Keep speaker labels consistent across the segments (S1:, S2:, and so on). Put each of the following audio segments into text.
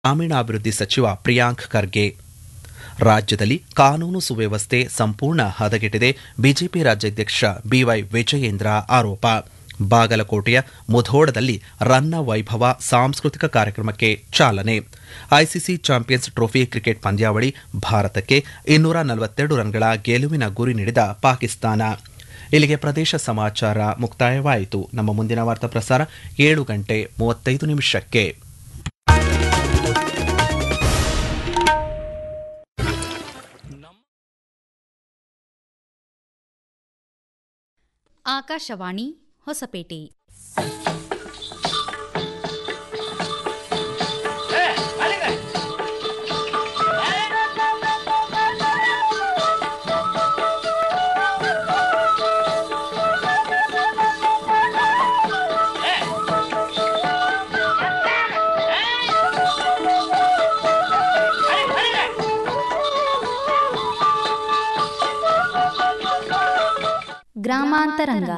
S1: ಗ್ರಾಮೀಣಾಭಿವೃದ್ಧಿ ಸಚಿವ ಪ್ರಿಯಾಂಕ್ ಖರ್ಗೆ ರಾಜ್ಯದಲ್ಲಿ ಕಾನೂನು ಸುವ್ಯವಸ್ಥೆ ಸಂಪೂರ್ಣ ಹದಗೆಟ್ಟಿದೆ ಬಿಜೆಪಿ ರಾಜ್ಯಾಧ್ಯಕ್ಷ ಬಿವೈ ವಿಜಯೇಂದ್ರ ಆರೋಪ ಬಾಗಲಕೋಟೆಯ ಮುಧೋಳದಲ್ಲಿ ರನ್ನ ವೈಭವ ಸಾಂಸ್ಕೃತಿಕ ಕಾರ್ಯಕ್ರಮಕ್ಕೆ ಚಾಲನೆ ಐಸಿಸಿ ಚಾಂಪಿಯನ್ಸ್ ಟ್ರೋಫಿ ಕ್ರಿಕೆಟ್ ಪಂದ್ಯಾವಳಿ ಭಾರತಕ್ಕೆ ಇನ್ನೂರ ನಲವತ್ತೆರಡು ರನ್ಗಳ ಗೆಲುವಿನ ಗುರಿ ನೀಡಿದ ಪಾಕಿಸ್ತಾನ ಇಲ್ಲಿಗೆ ಪ್ರದೇಶ ಸಮಾಚಾರ ಮುಕ್ತಾಯವಾಯಿತು ನಮ್ಮ ಮುಂದಿನ ವಾರ್ತಾ ಪ್ರಸಾರ ಏಳು ಗಂಟೆ ಮೂವತ್ತೈದು ನಿಮಿಷಕ್ಕೆ
S2: ಆಕಾಶವಾಣಿ ಹೊಸಪೇಟೆ ಗ್ರಾಮಾಂತರಂಗ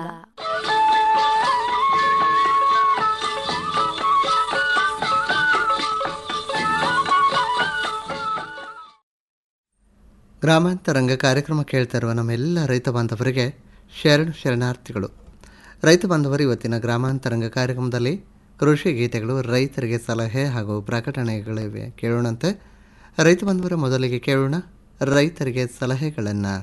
S3: ಗ್ರಾಮಾಂತರಂಗ ಕಾರ್ಯಕ್ರಮ ಕೇಳ್ತಾ ಇರುವ ನಮ್ಮೆಲ್ಲ ರೈತ ಬಾಂಧವರಿಗೆ ಶರಣು ಶರಣಾರ್ಥಿಗಳು ರೈತ ಬಾಂಧವರು ಇವತ್ತಿನ ಗ್ರಾಮಾಂತರಂಗ ಕಾರ್ಯಕ್ರಮದಲ್ಲಿ ಕೃಷಿ ಗೀತೆಗಳು ರೈತರಿಗೆ ಸಲಹೆ ಹಾಗೂ ಪ್ರಕಟಣೆಗಳಿವೆ ಕೇಳೋಣಂತೆ ರೈತ ಬಾಂಧವರ ಮೊದಲಿಗೆ ಕೇಳೋಣ ರೈತರಿಗೆ ಸಲಹೆಗಳನ್ನು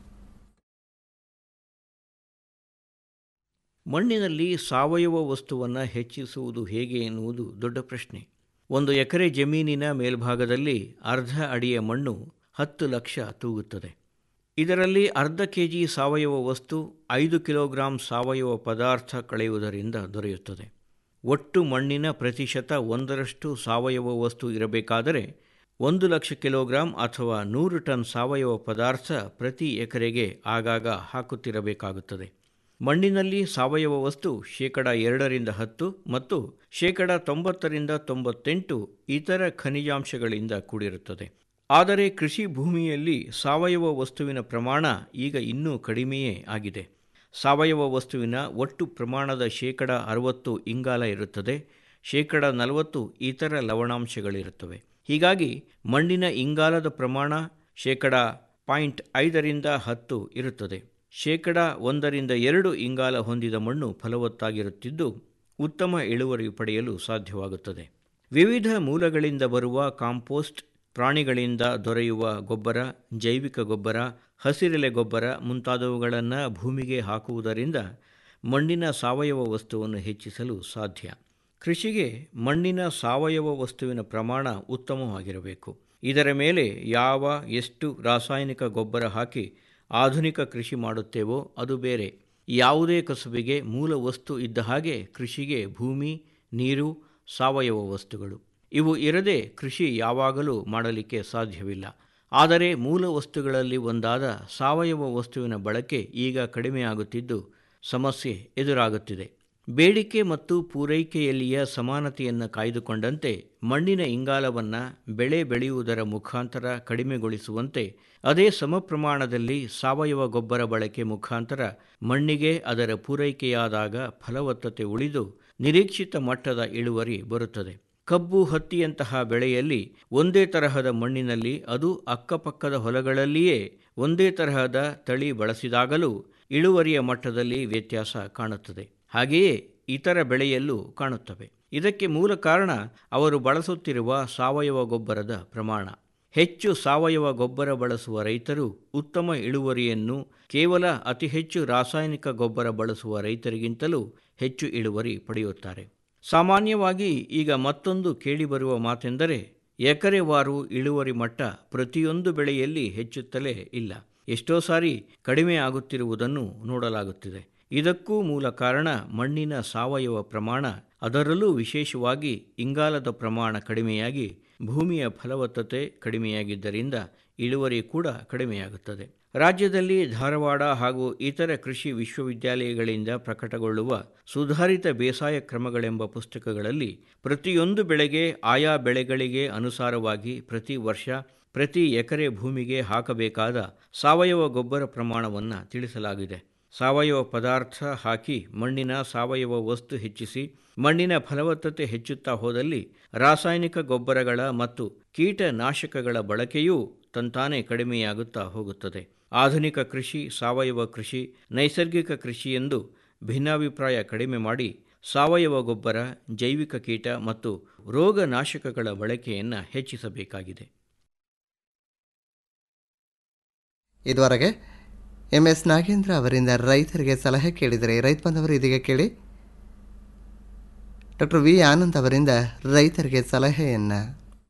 S4: ಮಣ್ಣಿನಲ್ಲಿ ಸಾವಯವ ವಸ್ತುವನ್ನು ಹೆಚ್ಚಿಸುವುದು ಹೇಗೆ ಎನ್ನುವುದು ದೊಡ್ಡ ಪ್ರಶ್ನೆ ಒಂದು ಎಕರೆ ಜಮೀನಿನ ಮೇಲ್ಭಾಗದಲ್ಲಿ ಅರ್ಧ ಅಡಿಯ ಮಣ್ಣು ಹತ್ತು ಲಕ್ಷ ತೂಗುತ್ತದೆ ಇದರಲ್ಲಿ ಅರ್ಧ ಕೆ ಜಿ ಸಾವಯವ ವಸ್ತು ಐದು ಕಿಲೋಗ್ರಾಂ ಸಾವಯವ ಪದಾರ್ಥ ಕಳೆಯುವುದರಿಂದ ದೊರೆಯುತ್ತದೆ ಒಟ್ಟು ಮಣ್ಣಿನ ಪ್ರತಿಶತ ಒಂದರಷ್ಟು ಸಾವಯವ ವಸ್ತು ಇರಬೇಕಾದರೆ ಒಂದು ಲಕ್ಷ ಕಿಲೋಗ್ರಾಂ ಅಥವಾ ನೂರು ಟನ್ ಸಾವಯವ ಪದಾರ್ಥ ಪ್ರತಿ ಎಕರೆಗೆ ಆಗಾಗ ಹಾಕುತ್ತಿರಬೇಕಾಗುತ್ತದೆ ಮಣ್ಣಿನಲ್ಲಿ ಸಾವಯವ ವಸ್ತು ಶೇಕಡ ಎರಡರಿಂದ ಹತ್ತು ಮತ್ತು ಶೇಕಡ ತೊಂಬತ್ತರಿಂದ ತೊಂಬತ್ತೆಂಟು ಇತರ ಖನಿಜಾಂಶಗಳಿಂದ ಕೂಡಿರುತ್ತದೆ ಆದರೆ ಕೃಷಿ ಭೂಮಿಯಲ್ಲಿ ಸಾವಯವ ವಸ್ತುವಿನ ಪ್ರಮಾಣ ಈಗ ಇನ್ನೂ ಕಡಿಮೆಯೇ ಆಗಿದೆ ಸಾವಯವ ವಸ್ತುವಿನ ಒಟ್ಟು ಪ್ರಮಾಣದ ಶೇಕಡ ಅರವತ್ತು ಇಂಗಾಲ ಇರುತ್ತದೆ ಶೇಕಡ ನಲವತ್ತು ಇತರ ಲವಣಾಂಶಗಳಿರುತ್ತವೆ ಹೀಗಾಗಿ ಮಣ್ಣಿನ ಇಂಗಾಲದ ಪ್ರಮಾಣ ಶೇಕಡ ಪಾಯಿಂಟ್ ಐದರಿಂದ ಹತ್ತು ಇರುತ್ತದೆ ಶೇಕಡ ಒಂದರಿಂದ ಎರಡು ಇಂಗಾಲ ಹೊಂದಿದ ಮಣ್ಣು ಫಲವತ್ತಾಗಿರುತ್ತಿದ್ದು ಉತ್ತಮ ಇಳುವರಿ ಪಡೆಯಲು ಸಾಧ್ಯವಾಗುತ್ತದೆ ವಿವಿಧ ಮೂಲಗಳಿಂದ ಬರುವ ಕಾಂಪೋಸ್ಟ್ ಪ್ರಾಣಿಗಳಿಂದ ದೊರೆಯುವ ಗೊಬ್ಬರ ಜೈವಿಕ ಗೊಬ್ಬರ ಹಸಿರೆಲೆ ಗೊಬ್ಬರ ಮುಂತಾದವುಗಳನ್ನು ಭೂಮಿಗೆ ಹಾಕುವುದರಿಂದ ಮಣ್ಣಿನ ಸಾವಯವ ವಸ್ತುವನ್ನು ಹೆಚ್ಚಿಸಲು ಸಾಧ್ಯ ಕೃಷಿಗೆ ಮಣ್ಣಿನ ಸಾವಯವ ವಸ್ತುವಿನ ಪ್ರಮಾಣ ಉತ್ತಮವಾಗಿರಬೇಕು ಇದರ ಮೇಲೆ ಯಾವ ಎಷ್ಟು ರಾಸಾಯನಿಕ ಗೊಬ್ಬರ ಹಾಕಿ ಆಧುನಿಕ ಕೃಷಿ ಮಾಡುತ್ತೇವೋ ಅದು ಬೇರೆ ಯಾವುದೇ ಕಸುಬಿಗೆ ಮೂಲ ವಸ್ತು ಇದ್ದ ಹಾಗೆ ಕೃಷಿಗೆ ಭೂಮಿ ನೀರು ಸಾವಯವ ವಸ್ತುಗಳು ಇವು ಇರದೆ ಕೃಷಿ ಯಾವಾಗಲೂ ಮಾಡಲಿಕ್ಕೆ ಸಾಧ್ಯವಿಲ್ಲ ಆದರೆ ಮೂಲ ವಸ್ತುಗಳಲ್ಲಿ ಒಂದಾದ ಸಾವಯವ ವಸ್ತುವಿನ ಬಳಕೆ ಈಗ ಕಡಿಮೆಯಾಗುತ್ತಿದ್ದು ಸಮಸ್ಯೆ ಎದುರಾಗುತ್ತಿದೆ ಬೇಡಿಕೆ ಮತ್ತು ಪೂರೈಕೆಯಲ್ಲಿಯ ಸಮಾನತೆಯನ್ನು ಕಾಯ್ದುಕೊಂಡಂತೆ ಮಣ್ಣಿನ ಇಂಗಾಲವನ್ನು ಬೆಳೆ ಬೆಳೆಯುವುದರ ಮುಖಾಂತರ ಕಡಿಮೆಗೊಳಿಸುವಂತೆ ಅದೇ ಸಮ ಪ್ರಮಾಣದಲ್ಲಿ ಸಾವಯವ ಗೊಬ್ಬರ ಬಳಕೆ ಮುಖಾಂತರ ಮಣ್ಣಿಗೆ ಅದರ ಪೂರೈಕೆಯಾದಾಗ ಫಲವತ್ತತೆ ಉಳಿದು ನಿರೀಕ್ಷಿತ ಮಟ್ಟದ ಇಳುವರಿ ಬರುತ್ತದೆ ಕಬ್ಬು ಹತ್ತಿಯಂತಹ ಬೆಳೆಯಲ್ಲಿ ಒಂದೇ ತರಹದ ಮಣ್ಣಿನಲ್ಲಿ ಅದು ಅಕ್ಕಪಕ್ಕದ ಹೊಲಗಳಲ್ಲಿಯೇ ಒಂದೇ ತರಹದ ತಳಿ ಬಳಸಿದಾಗಲೂ ಇಳುವರಿಯ ಮಟ್ಟದಲ್ಲಿ ವ್ಯತ್ಯಾಸ ಕಾಣುತ್ತದೆ ಹಾಗೆಯೇ ಇತರ ಬೆಳೆಯಲ್ಲೂ ಕಾಣುತ್ತವೆ ಇದಕ್ಕೆ ಮೂಲ ಕಾರಣ ಅವರು ಬಳಸುತ್ತಿರುವ ಸಾವಯವ ಗೊಬ್ಬರದ ಪ್ರಮಾಣ ಹೆಚ್ಚು ಸಾವಯವ ಗೊಬ್ಬರ ಬಳಸುವ ರೈತರು ಉತ್ತಮ ಇಳುವರಿಯನ್ನು ಕೇವಲ ಅತಿ ಹೆಚ್ಚು ರಾಸಾಯನಿಕ ಗೊಬ್ಬರ ಬಳಸುವ ರೈತರಿಗಿಂತಲೂ ಹೆಚ್ಚು ಇಳುವರಿ ಪಡೆಯುತ್ತಾರೆ ಸಾಮಾನ್ಯವಾಗಿ ಈಗ ಮತ್ತೊಂದು ಕೇಳಿಬರುವ ಮಾತೆಂದರೆ ಎಕರೆವಾರು ಇಳುವರಿ ಮಟ್ಟ ಪ್ರತಿಯೊಂದು ಬೆಳೆಯಲ್ಲಿ ಹೆಚ್ಚುತ್ತಲೇ ಇಲ್ಲ ಎಷ್ಟೋ ಸಾರಿ ಕಡಿಮೆ ಆಗುತ್ತಿರುವುದನ್ನು ನೋಡಲಾಗುತ್ತಿದೆ ಇದಕ್ಕೂ ಮೂಲ ಕಾರಣ ಮಣ್ಣಿನ ಸಾವಯವ ಪ್ರಮಾಣ ಅದರಲ್ಲೂ ವಿಶೇಷವಾಗಿ ಇಂಗಾಲದ ಪ್ರಮಾಣ ಕಡಿಮೆಯಾಗಿ ಭೂಮಿಯ ಫಲವತ್ತತೆ ಕಡಿಮೆಯಾಗಿದ್ದರಿಂದ ಇಳುವರಿ ಕೂಡ ಕಡಿಮೆಯಾಗುತ್ತದೆ ರಾಜ್ಯದಲ್ಲಿ ಧಾರವಾಡ ಹಾಗೂ ಇತರ ಕೃಷಿ ವಿಶ್ವವಿದ್ಯಾಲಯಗಳಿಂದ ಪ್ರಕಟಗೊಳ್ಳುವ ಸುಧಾರಿತ ಬೇಸಾಯ ಕ್ರಮಗಳೆಂಬ ಪುಸ್ತಕಗಳಲ್ಲಿ ಪ್ರತಿಯೊಂದು ಬೆಳೆಗೆ ಆಯಾ ಬೆಳೆಗಳಿಗೆ ಅನುಸಾರವಾಗಿ ಪ್ರತಿ ವರ್ಷ ಪ್ರತಿ ಎಕರೆ ಭೂಮಿಗೆ ಹಾಕಬೇಕಾದ ಸಾವಯವ ಗೊಬ್ಬರ ಪ್ರಮಾಣವನ್ನು ತಿಳಿಸಲಾಗಿದೆ ಸಾವಯವ ಪದಾರ್ಥ ಹಾಕಿ ಮಣ್ಣಿನ ಸಾವಯವ ವಸ್ತು ಹೆಚ್ಚಿಸಿ ಮಣ್ಣಿನ ಫಲವತ್ತತೆ ಹೆಚ್ಚುತ್ತಾ ಹೋದಲ್ಲಿ ರಾಸಾಯನಿಕ ಗೊಬ್ಬರಗಳ ಮತ್ತು ಕೀಟನಾಶಕಗಳ ಬಳಕೆಯೂ ತಂತಾನೇ ಕಡಿಮೆಯಾಗುತ್ತಾ ಹೋಗುತ್ತದೆ ಆಧುನಿಕ ಕೃಷಿ ಸಾವಯವ ಕೃಷಿ ನೈಸರ್ಗಿಕ ಕೃಷಿ ಎಂದು ಭಿನ್ನಾಭಿಪ್ರಾಯ ಕಡಿಮೆ ಮಾಡಿ ಸಾವಯವ ಗೊಬ್ಬರ ಜೈವಿಕ ಕೀಟ ಮತ್ತು ರೋಗನಾಶಕಗಳ ಬಳಕೆಯನ್ನು ಹೆಚ್ಚಿಸಬೇಕಾಗಿದೆ
S3: ಇದುವರೆಗೆ ಎಂ ಎಸ್ ನಾಗೇಂದ್ರ ಅವರಿಂದ ರೈತರಿಗೆ ಸಲಹೆ ಕೇಳಿದರೆ ರೈತ ಬಂದವರು ಇದೀಗ ಕೇಳಿ ಡಾಕ್ಟರ್ ವಿ ಆನಂದ್ ಅವರಿಂದ ರೈತರಿಗೆ ಸಲಹೆಯನ್ನು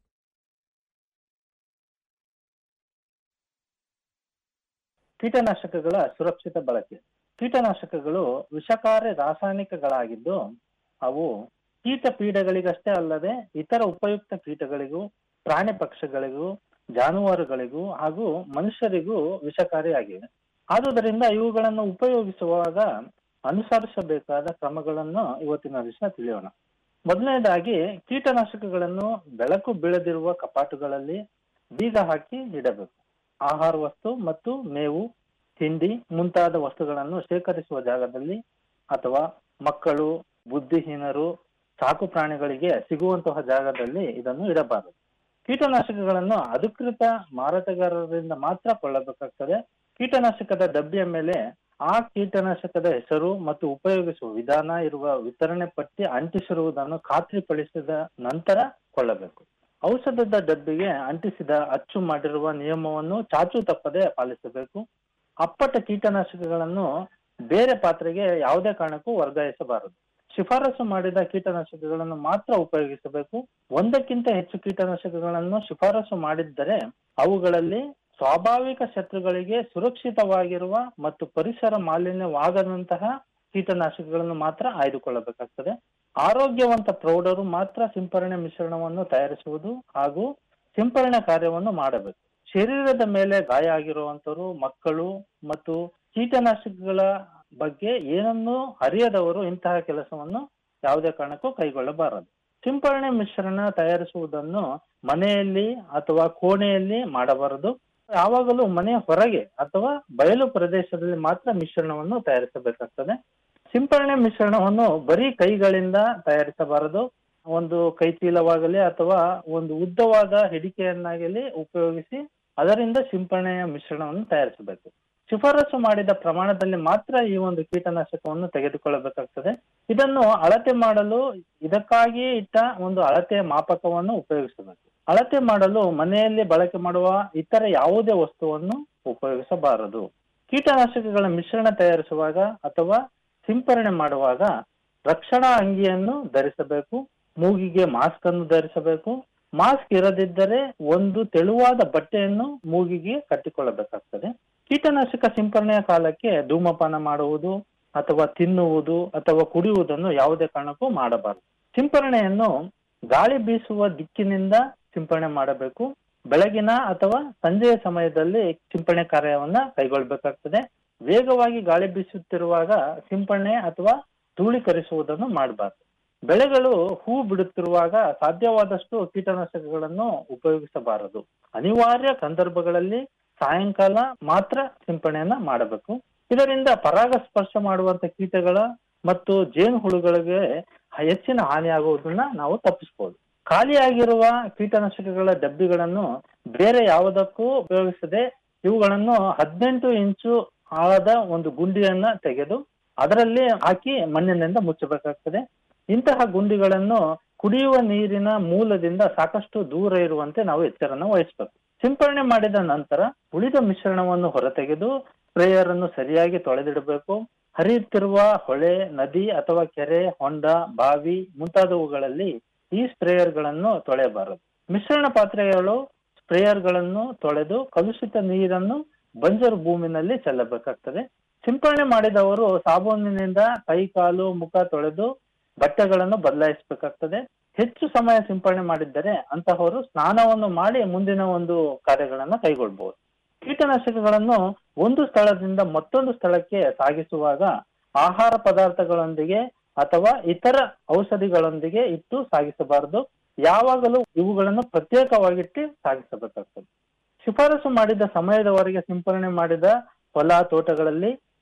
S5: ಕೀಟನಾಶಕಗಳ ಸುರಕ್ಷಿತ ಬಳಕೆ ಕೀಟನಾಶಕಗಳು ವಿಷಕಾರಿ ರಾಸಾಯನಿಕಗಳಾಗಿದ್ದು ಅವು ಕೀಟ ಪೀಡೆಗಳಿಗಷ್ಟೇ ಅಲ್ಲದೆ ಇತರ ಉಪಯುಕ್ತ ಕೀಟಗಳಿಗೂ ಪ್ರಾಣಿ ಪಕ್ಷಿಗಳಿಗೂ ಜಾನುವಾರುಗಳಿಗೂ ಹಾಗೂ ಮನುಷ್ಯರಿಗೂ ವಿಷಕಾರಿಯಾಗಿವೆ ಆದುದರಿಂದ ಇವುಗಳನ್ನು ಉಪಯೋಗಿಸುವಾಗ ಅನುಸರಿಸಬೇಕಾದ ಕ್ರಮಗಳನ್ನು ಇವತ್ತಿನ ದಿವಸ ತಿಳಿಯೋಣ ಮೊದಲನೇದಾಗಿ ಕೀಟನಾಶಕಗಳನ್ನು ಬೆಳಕು ಬೀಳದಿರುವ ಕಪಾಟುಗಳಲ್ಲಿ ಬೀಗ ಹಾಕಿ ಇಡಬೇಕು ಆಹಾರ ವಸ್ತು ಮತ್ತು ಮೇವು ತಿಂಡಿ ಮುಂತಾದ ವಸ್ತುಗಳನ್ನು ಶೇಖರಿಸುವ ಜಾಗದಲ್ಲಿ ಅಥವಾ ಮಕ್ಕಳು ಬುದ್ಧಿಹೀನರು ಸಾಕು ಪ್ರಾಣಿಗಳಿಗೆ ಸಿಗುವಂತಹ ಜಾಗದಲ್ಲಿ ಇದನ್ನು ಇಡಬಾರದು ಕೀಟನಾಶಕಗಳನ್ನು ಅಧಿಕೃತ ಮಾರಾಟಗಾರರಿಂದ ಮಾತ್ರ ಕೊಳ್ಳಬೇಕಾಗ್ತದೆ ಕೀಟನಾಶಕದ ಡಬ್ಬಿಯ ಮೇಲೆ ಆ ಕೀಟನಾಶಕದ ಹೆಸರು ಮತ್ತು ಉಪಯೋಗಿಸುವ ವಿಧಾನ ಇರುವ ವಿತರಣೆ ಪಟ್ಟಿ ಅಂಟಿಸಿರುವುದನ್ನು ಖಾತ್ರಿಪಡಿಸಿದ ನಂತರ ಕೊಳ್ಳಬೇಕು ಔಷಧದ ಡಬ್ಬಿಗೆ ಅಂಟಿಸಿದ ಅಚ್ಚು ಮಾಡಿರುವ ನಿಯಮವನ್ನು ಚಾಚು ತಪ್ಪದೆ ಪಾಲಿಸಬೇಕು ಅಪ್ಪಟ ಕೀಟನಾಶಕಗಳನ್ನು ಬೇರೆ ಪಾತ್ರೆಗೆ ಯಾವುದೇ ಕಾರಣಕ್ಕೂ ವರ್ಗಾಯಿಸಬಾರದು ಶಿಫಾರಸು ಮಾಡಿದ ಕೀಟನಾಶಕಗಳನ್ನು ಮಾತ್ರ ಉಪಯೋಗಿಸಬೇಕು ಒಂದಕ್ಕಿಂತ ಹೆಚ್ಚು ಕೀಟನಾಶಕಗಳನ್ನು ಶಿಫಾರಸು ಮಾಡಿದ್ದರೆ ಅವುಗಳಲ್ಲಿ ಸ್ವಾಭಾವಿಕ ಶತ್ರುಗಳಿಗೆ ಸುರಕ್ಷಿತವಾಗಿರುವ ಮತ್ತು ಪರಿಸರ ಮಾಲಿನ್ಯವಾಗದಂತಹ ಕೀಟನಾಶಕಗಳನ್ನು ಮಾತ್ರ ಆಯ್ದುಕೊಳ್ಳಬೇಕಾಗ್ತದೆ ಆರೋಗ್ಯವಂತ ಪ್ರೌಢರು ಮಾತ್ರ ಸಿಂಪರಣೆ ಮಿಶ್ರಣವನ್ನು ತಯಾರಿಸುವುದು ಹಾಗೂ ಸಿಂಪರಣೆ ಕಾರ್ಯವನ್ನು ಮಾಡಬೇಕು ಶರೀರದ ಮೇಲೆ ಗಾಯ ಆಗಿರುವಂತವರು ಮಕ್ಕಳು ಮತ್ತು ಕೀಟನಾಶಕಗಳ ಬಗ್ಗೆ ಏನನ್ನೂ ಅರಿಯದವರು ಇಂತಹ ಕೆಲಸವನ್ನು ಯಾವುದೇ ಕಾರಣಕ್ಕೂ ಕೈಗೊಳ್ಳಬಾರದು ಸಿಂಪರಣೆ ಮಿಶ್ರಣ ತಯಾರಿಸುವುದನ್ನು ಮನೆಯಲ್ಲಿ ಅಥವಾ ಕೋಣೆಯಲ್ಲಿ ಮಾಡಬಾರದು ಯಾವಾಗಲೂ ಮನೆಯ ಹೊರಗೆ ಅಥವಾ ಬಯಲು ಪ್ರದೇಶದಲ್ಲಿ ಮಾತ್ರ ಮಿಶ್ರಣವನ್ನು ತಯಾರಿಸಬೇಕಾಗ್ತದೆ ಸಿಂಪರಣೆ ಮಿಶ್ರಣವನ್ನು ಬರೀ ಕೈಗಳಿಂದ ತಯಾರಿಸಬಾರದು ಒಂದು ಕೈಚೀಲವಾಗಲಿ ಅಥವಾ ಒಂದು ಉದ್ದವಾದ ಹಿಡಿಕೆಯನ್ನಾಗಲಿ ಉಪಯೋಗಿಸಿ ಅದರಿಂದ ಸಿಂಪರಣೆಯ ಮಿಶ್ರಣವನ್ನು ತಯಾರಿಸಬೇಕು ಶಿಫಾರಸು ಮಾಡಿದ ಪ್ರಮಾಣದಲ್ಲಿ ಮಾತ್ರ ಈ ಒಂದು ಕೀಟನಾಶಕವನ್ನು ತೆಗೆದುಕೊಳ್ಳಬೇಕಾಗ್ತದೆ ಇದನ್ನು ಅಳತೆ ಮಾಡಲು ಇದಕ್ಕಾಗಿಯೇ ಇಟ್ಟ ಒಂದು ಅಳತೆಯ ಮಾಪಕವನ್ನು ಉಪಯೋಗಿಸಬೇಕು ಅಳತೆ ಮಾಡಲು ಮನೆಯಲ್ಲಿ ಬಳಕೆ ಮಾಡುವ ಇತರ ಯಾವುದೇ ವಸ್ತುವನ್ನು ಉಪಯೋಗಿಸಬಾರದು ಕೀಟನಾಶಕಗಳ ಮಿಶ್ರಣ ತಯಾರಿಸುವಾಗ ಅಥವಾ ಸಿಂಪರಣೆ ಮಾಡುವಾಗ ರಕ್ಷಣಾ ಅಂಗಿಯನ್ನು ಧರಿಸಬೇಕು ಮೂಗಿಗೆ ಮಾಸ್ಕ್ ಅನ್ನು ಧರಿಸಬೇಕು ಮಾಸ್ಕ್ ಇರದಿದ್ದರೆ ಒಂದು ತೆಳುವಾದ ಬಟ್ಟೆಯನ್ನು ಮೂಗಿಗೆ ಕಟ್ಟಿಕೊಳ್ಳಬೇಕಾಗ್ತದೆ ಕೀಟನಾಶಕ ಸಿಂಪರಣೆಯ ಕಾಲಕ್ಕೆ ಧೂಮಪಾನ ಮಾಡುವುದು ಅಥವಾ ತಿನ್ನುವುದು ಅಥವಾ ಕುಡಿಯುವುದನ್ನು ಯಾವುದೇ ಕಾರಣಕ್ಕೂ ಮಾಡಬಾರದು ಸಿಂಪರಣೆಯನ್ನು ಗಾಳಿ ಬೀಸುವ ದಿಕ್ಕಿನಿಂದ ಸಿಂಪರಣೆ ಮಾಡಬೇಕು ಬೆಳಗಿನ ಅಥವಾ ಸಂಜೆಯ ಸಮಯದಲ್ಲಿ ಸಿಂಪರಣೆ ಕಾರ್ಯವನ್ನ ಕೈಗೊಳ್ಳಬೇಕಾಗ್ತದೆ ವೇಗವಾಗಿ ಗಾಳಿ ಬೀಸುತ್ತಿರುವಾಗ ಸಿಂಪರಣೆ ಅಥವಾ ಧೂಳೀಕರಿಸುವುದನ್ನು ಮಾಡಬಾರದು ಬೆಳೆಗಳು ಹೂ ಬಿಡುತ್ತಿರುವಾಗ ಸಾಧ್ಯವಾದಷ್ಟು ಕೀಟನಾಶಕಗಳನ್ನು ಉಪಯೋಗಿಸಬಾರದು ಅನಿವಾರ್ಯ ಸಂದರ್ಭಗಳಲ್ಲಿ ಸಾಯಂಕಾಲ ಮಾತ್ರ ಸಿಂಪರಣೆಯನ್ನ ಮಾಡಬೇಕು ಇದರಿಂದ ಪರಾಗಸ್ಪರ್ಶ ಮಾಡುವಂತ ಕೀಟಗಳ ಮತ್ತು ಜೇನುಹುಳುಗಳಿಗೆ ಹೆಚ್ಚಿನ ಹಾನಿಯಾಗುವುದನ್ನ ನಾವು ತಪ್ಪಿಸಬಹುದು ಖಾಲಿಯಾಗಿರುವ ಕೀಟನಾಶಕಗಳ ಡಬ್ಬಿಗಳನ್ನು ಬೇರೆ ಯಾವುದಕ್ಕೂ ಉಪಯೋಗಿಸದೆ ಇವುಗಳನ್ನು ಹದಿನೆಂಟು ಇಂಚು ಆಳದ ಒಂದು ಗುಂಡಿಯನ್ನ ತೆಗೆದು ಅದರಲ್ಲಿ ಹಾಕಿ ಮಣ್ಣಿನಿಂದ ಮುಚ್ಚಬೇಕಾಗ್ತದೆ ಇಂತಹ ಗುಂಡಿಗಳನ್ನು ಕುಡಿಯುವ ನೀರಿನ ಮೂಲದಿಂದ ಸಾಕಷ್ಟು ದೂರ ಇರುವಂತೆ ನಾವು ಎಚ್ಚರನ್ನು ವಹಿಸಬೇಕು ಸಿಂಪರಣೆ ಮಾಡಿದ ನಂತರ ಉಳಿದ ಮಿಶ್ರಣವನ್ನು ಹೊರತೆಗೆದು ಸ್ಪ್ರೇಯರ್ ಅನ್ನು ಸರಿಯಾಗಿ ತೊಳೆದಿಡಬೇಕು ಹರಿಯುತ್ತಿರುವ ಹೊಳೆ ನದಿ ಅಥವಾ ಕೆರೆ ಹೊಂಡ ಬಾವಿ ಮುಂತಾದವುಗಳಲ್ಲಿ ಈ ಸ್ಪ್ರೇಯರ್ ಗಳನ್ನು ತೊಳೆಯಬಾರದು ಮಿಶ್ರಣ ಪಾತ್ರೆಗಳು ಸ್ಪ್ರೇಯರ್ ಗಳನ್ನು ತೊಳೆದು ಕಲುಷಿತ ನೀರನ್ನು ಬಂಜರು ಭೂಮಿನಲ್ಲಿ ಚೆಲ್ಲಬೇಕಾಗ್ತದೆ ಸಿಂಪರಣೆ ಮಾಡಿದವರು ಸಾಬೂನಿನಿಂದ ಕೈ ಕಾಲು ಮುಖ ತೊಳೆದು ಬಟ್ಟೆಗಳನ್ನು ಬದಲಾಯಿಸಬೇಕಾಗ್ತದೆ ಹೆಚ್ಚು ಸಮಯ ಸಿಂಪರಣೆ ಮಾಡಿದ್ದರೆ ಅಂತಹವರು ಸ್ನಾನವನ್ನು ಮಾಡಿ ಮುಂದಿನ ಒಂದು ಕಾರ್ಯಗಳನ್ನ ಕೈಗೊಳ್ಬಹುದು ಕೀಟನಾಶಕಗಳನ್ನು ಒಂದು ಸ್ಥಳದಿಂದ ಮತ್ತೊಂದು ಸ್ಥಳಕ್ಕೆ ಸಾಗಿಸುವಾಗ ಆಹಾರ ಪದಾರ್ಥಗಳೊಂದಿಗೆ ಅಥವಾ ಇತರ ಔಷಧಿಗಳೊಂದಿಗೆ ಇಟ್ಟು ಸಾಗಿಸಬಾರದು ಯಾವಾಗಲೂ ಇವುಗಳನ್ನು ಪ್ರತ್ಯೇಕವಾಗಿಟ್ಟು ಸಾಗಿಸಬೇಕಾಗ್ತದೆ ಶಿಫಾರಸು ಮಾಡಿದ ಸಮಯದವರೆಗೆ ಸಿಂಪರಣೆ ಮಾಡಿದ ಹೊಲ ತೋಟಗಳಲ್ಲಿ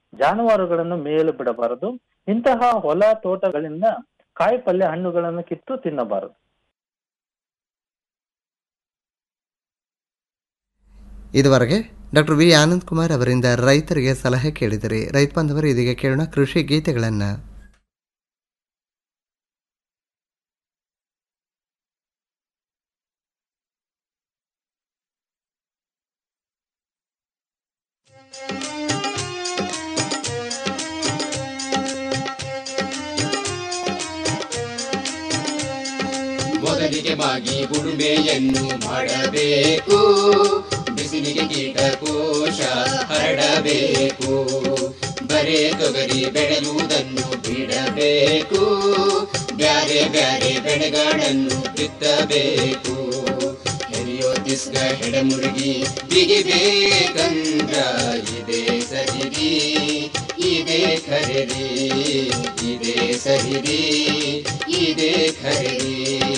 S5: ಜಾನುವಾರುಗಳನ್ನು ಮೇಯಲು ಬಿಡಬಾರದು ಇಂತಹ ಹೊಲ ತೋಟಗಳಿಂದ ಕಾಯಿ ಪಲ್ಯ ಹಣ್ಣುಗಳನ್ನು ಕಿತ್ತು ತಿನ್ನಬಾರದು
S3: ಇದುವರೆಗೆ ಡಾಕ್ಟರ್ ವಿ ಆನಂದ್ ಕುಮಾರ್ ಅವರಿಂದ ರೈತರಿಗೆ ಸಲಹೆ ಕೇಳಿದರೆ ರೈತ ಬಾಂಧವರು ಇದೀಗ ಕೇಳೋಣ ಕೃಷಿ ಗೀತೆಗಳನ್ನು
S6: ಮೊದಲಿಗೆ ಮಾಗಿ ಉಳುಮೆಯನ್ನು ಮಾಡಬೇಕು ಬಿಸಿಲಿಗೆ ಕೀಟಕೋಶ ಹರಡಬೇಕು ಬರೇ ತೊಗರಿ ಬೆಳೆಯುವುದನ್ನು ಬಿಡಬೇಕು ಬ್ಯಾರೆ ಬ್ಯಾರೆ ಬೆಳೆಗಳನ್ನು ಬಿತ್ತಬೇಕು ಹೆರಿಯೋ ತಿಸ್ಗ ಹೆಡಮುರುಗಿ ಬಿಗಿಬೇಕಂದ್ರ ಇದೇ ಸರಿರಿ ಇದೇ ಖರೀರಿ ಇದೇ ಸರಿರಿ ಇದೇ ಖರೀರಿ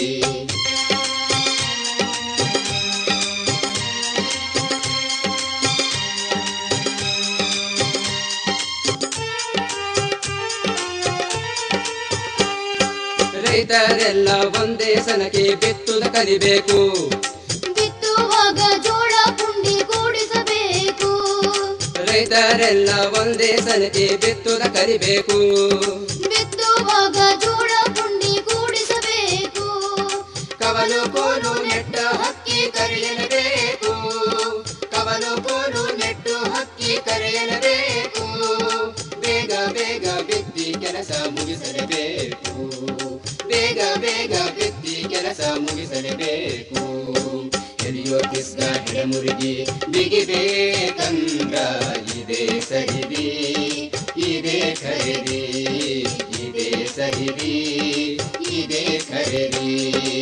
S6: ರೈತರೆಲ್ಲ ಒಂದೇ ಸನಕ್ಕೆ ಬಿತ್ತುದ ಕಲಿಬೇಕು
S7: ಬಿತ್ತುವಾಗ ಜೋಳ ಪುಂಡಿ ಕೂಡಿಸಬೇಕು
S6: ರೈತರೆಲ್ಲ ಒಂದೇ ಸನಕ್ಕೆ ಬಿತ್ತುದ ಕಲಿಬೇಕು
S7: ಬಿತ್ತುವಾಗ ಜೋಳ ಪುಂಡಿ ಕೂಡಿಸಬೇಕು
S6: ಕವಲು ಕೋಲು ನೆಟ್ಟ ಹಕ್ಕಿ ಕರೆಯಲೇಬೇಕು ಕವಲು ಕೋಲು ನೆಟ್ಟು ಹಕ್ಕಿ ಕರೆಯಲೇಬೇಕು ಬೇಗ ಬೇಗ ಬಿತ್ತಿ ಕೆಲಸ ಮುಗಿಸಲೇಬೇಕು ಬೇಗ ಬೇಗ ಬಿತ್ತಿ ಕೆಲಸ ಮುಗಿಸಲೇಬೇಕು ಎಲಿಯೋ ಕಿಸ್ಗ ಹೆಡಮುರುಗಿ ಬಿಗಿಬೇಕಂದ್ರ ಇದೇ ಸರಿದಿ ಇದೇ ಖರೀದಿ ಇದೇ ಸರಿದಿ ಇದೇ ಖರೀದಿ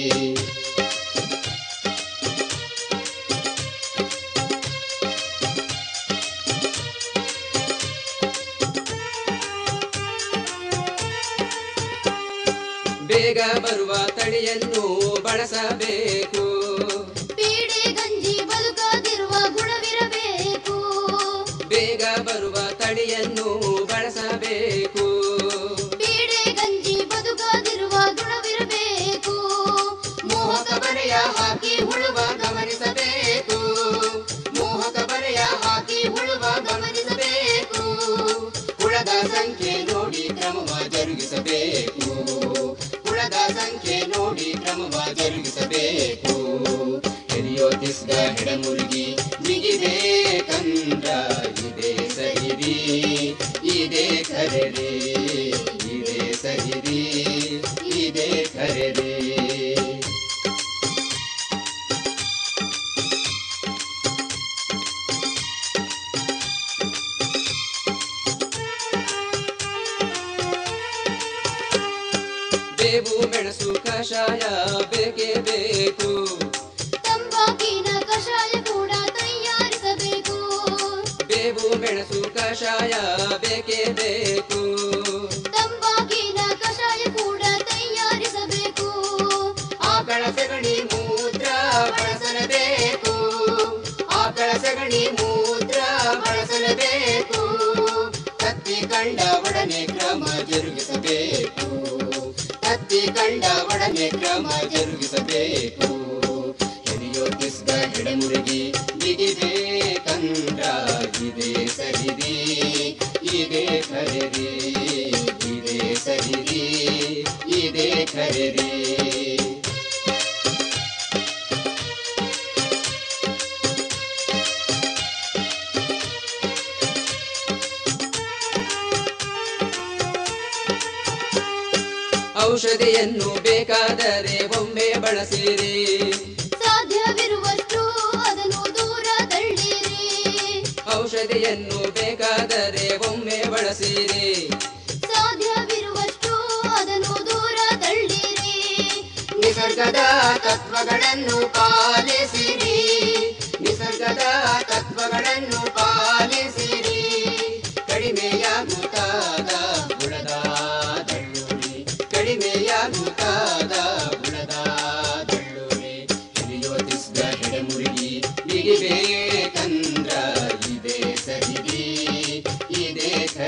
S6: ಬೇಗ ಬರುವ ತಳಿಯನ್ನು ಬಳಸಬೇಕು
S7: ಪೀಡೆ ಗಂಜಿ ಬದುಕದಿರುವ ಗುಣವಿರಬೇಕು
S6: ಬೇಗ ಬರುವ ತಳಿಯನ್ನು ಬಳಸಬೇಕು
S7: ಪೀಡೆ ಗಂಜಿ ಬದುಕದಿರುವ ಗುಣವಿರಬೇಕು
S6: ಮೋಹಕ ಬರೆಯ ಹಾಕಿ ಹುಳುವ ಗಮನಿಸಬೇಕು ಮೋಹಕ ಬರೆಯ ಹಾಕಿ ಹುಳುವ ಗಮನಿಸಬೇಕು ಹುಳದ ಸಂಖ್ಯೆ ನೋಡಿ ಕ್ರಮವ ಜರುಗಿಸಬೇಕು ಹುಳದ ಸಂಖ್ಯೆ ನೋಡಿ ಕ್ರಮವ ಜರುಗಿಸಬೇಕು ಹೆರಿಯೋ ತಿಸ್ಗ ಹೆಡಮುರುಗಿ ಬಿಗಿಬೇಕಂದ್ರ ಇದೇ ಸರಿರಿ ಇದೇ ಖರೀರಿ ಇದೇ ಸರಿರಿ ಇದೇ ಖರೀರಿ ಬೇವು ಮೆಣಸು ಕಷಾಯ ಬೇಕೇ ಬೇಕು
S7: ತಂಬಾಕಿನ ಕಷಾಯ ಕೂಡ ತಯಾರಿಸಬೇಕು
S6: ಬೇವು ಮೆಣಸು ಕಷಾಯ ಬೇಕೇ ಬೇಕು
S7: ತಂಬಾಕಿನ ಕಷಾಯ ಕೂಡ ತಯಾರಿಸಬೇಕು
S6: ಆಕಳ ಸಗಣಿ ಮೂತ್ರ ಬಳಸಲೇಬೇಕು ಆಕಳ ಸಗಣಿ ಮೂತ್ರ ಬಳಸಲೇಬೇಕು ಕತ್ತಿ ಕಂಡ ಒಡನೆ ಕ್ರಮ ಜರುಗಿಸಬೇಕು ಕತ್ತಿ ಕಂಡ ಒಡನೆ ಕ್ರಮ ಜರುಗಿಸಬೇಕು ಹೆರಿಯೋ ಕಿಸ್ಗ ಹೆಡಮುರುಗಿ ಬಿಗಿಬೇಕಂದ್ರ ಇದೇ ಸರಿದಿ ಇದೇ ಖರೀದಿ ಇದೇ ಸರಿದಿ ಇದೇ ಖರೀದಿ ಔಷಧಿಯನ್ನು ಬೇಕಾದರೆ ಒಮ್ಮೆ ಬಳಸಿರಿ
S7: ಸಾಧ್ಯವಿರುವಷ್ಟು ಅದನ್ನು ದೂರ ತಳ್ಳಿರಿ
S6: ಔಷಧಿಯನ್ನು ಬೇಕಾದರೆ ಒಮ್ಮೆ ಬಳಸಿರಿ
S7: ಸಾಧ್ಯವಿರುವಷ್ಟು ಅದನ್ನು ದೂರ ತಳ್ಳಿರಿ
S6: ನಿಸರ್ಗದ ತತ್ವಗಳನ್ನು ಪಾಲಿಸಿರಿ ನಿಸರ್ಗದ ತತ್ವಗಳನ್ನು ಪಾಲಿಸಿರಿ ಕಡಿಮೆಯಾಗುತ್ತಾದ ಗುಣದ ದಳ್ಳುರಿ ಕಡಿಮೆಯಾಗುತ್ತಾದ ಗುಣದ ದಳ್ಳುರಿ ಹಿರಿಯೋ ತಿಸ್ಗ ಹೆಡಮುರುಗಿ ಬಿಗಿಬೇಕಂದ್ರ ಇದೇ ಸರಿದಿ ಇದೇ ಖರೀದಿ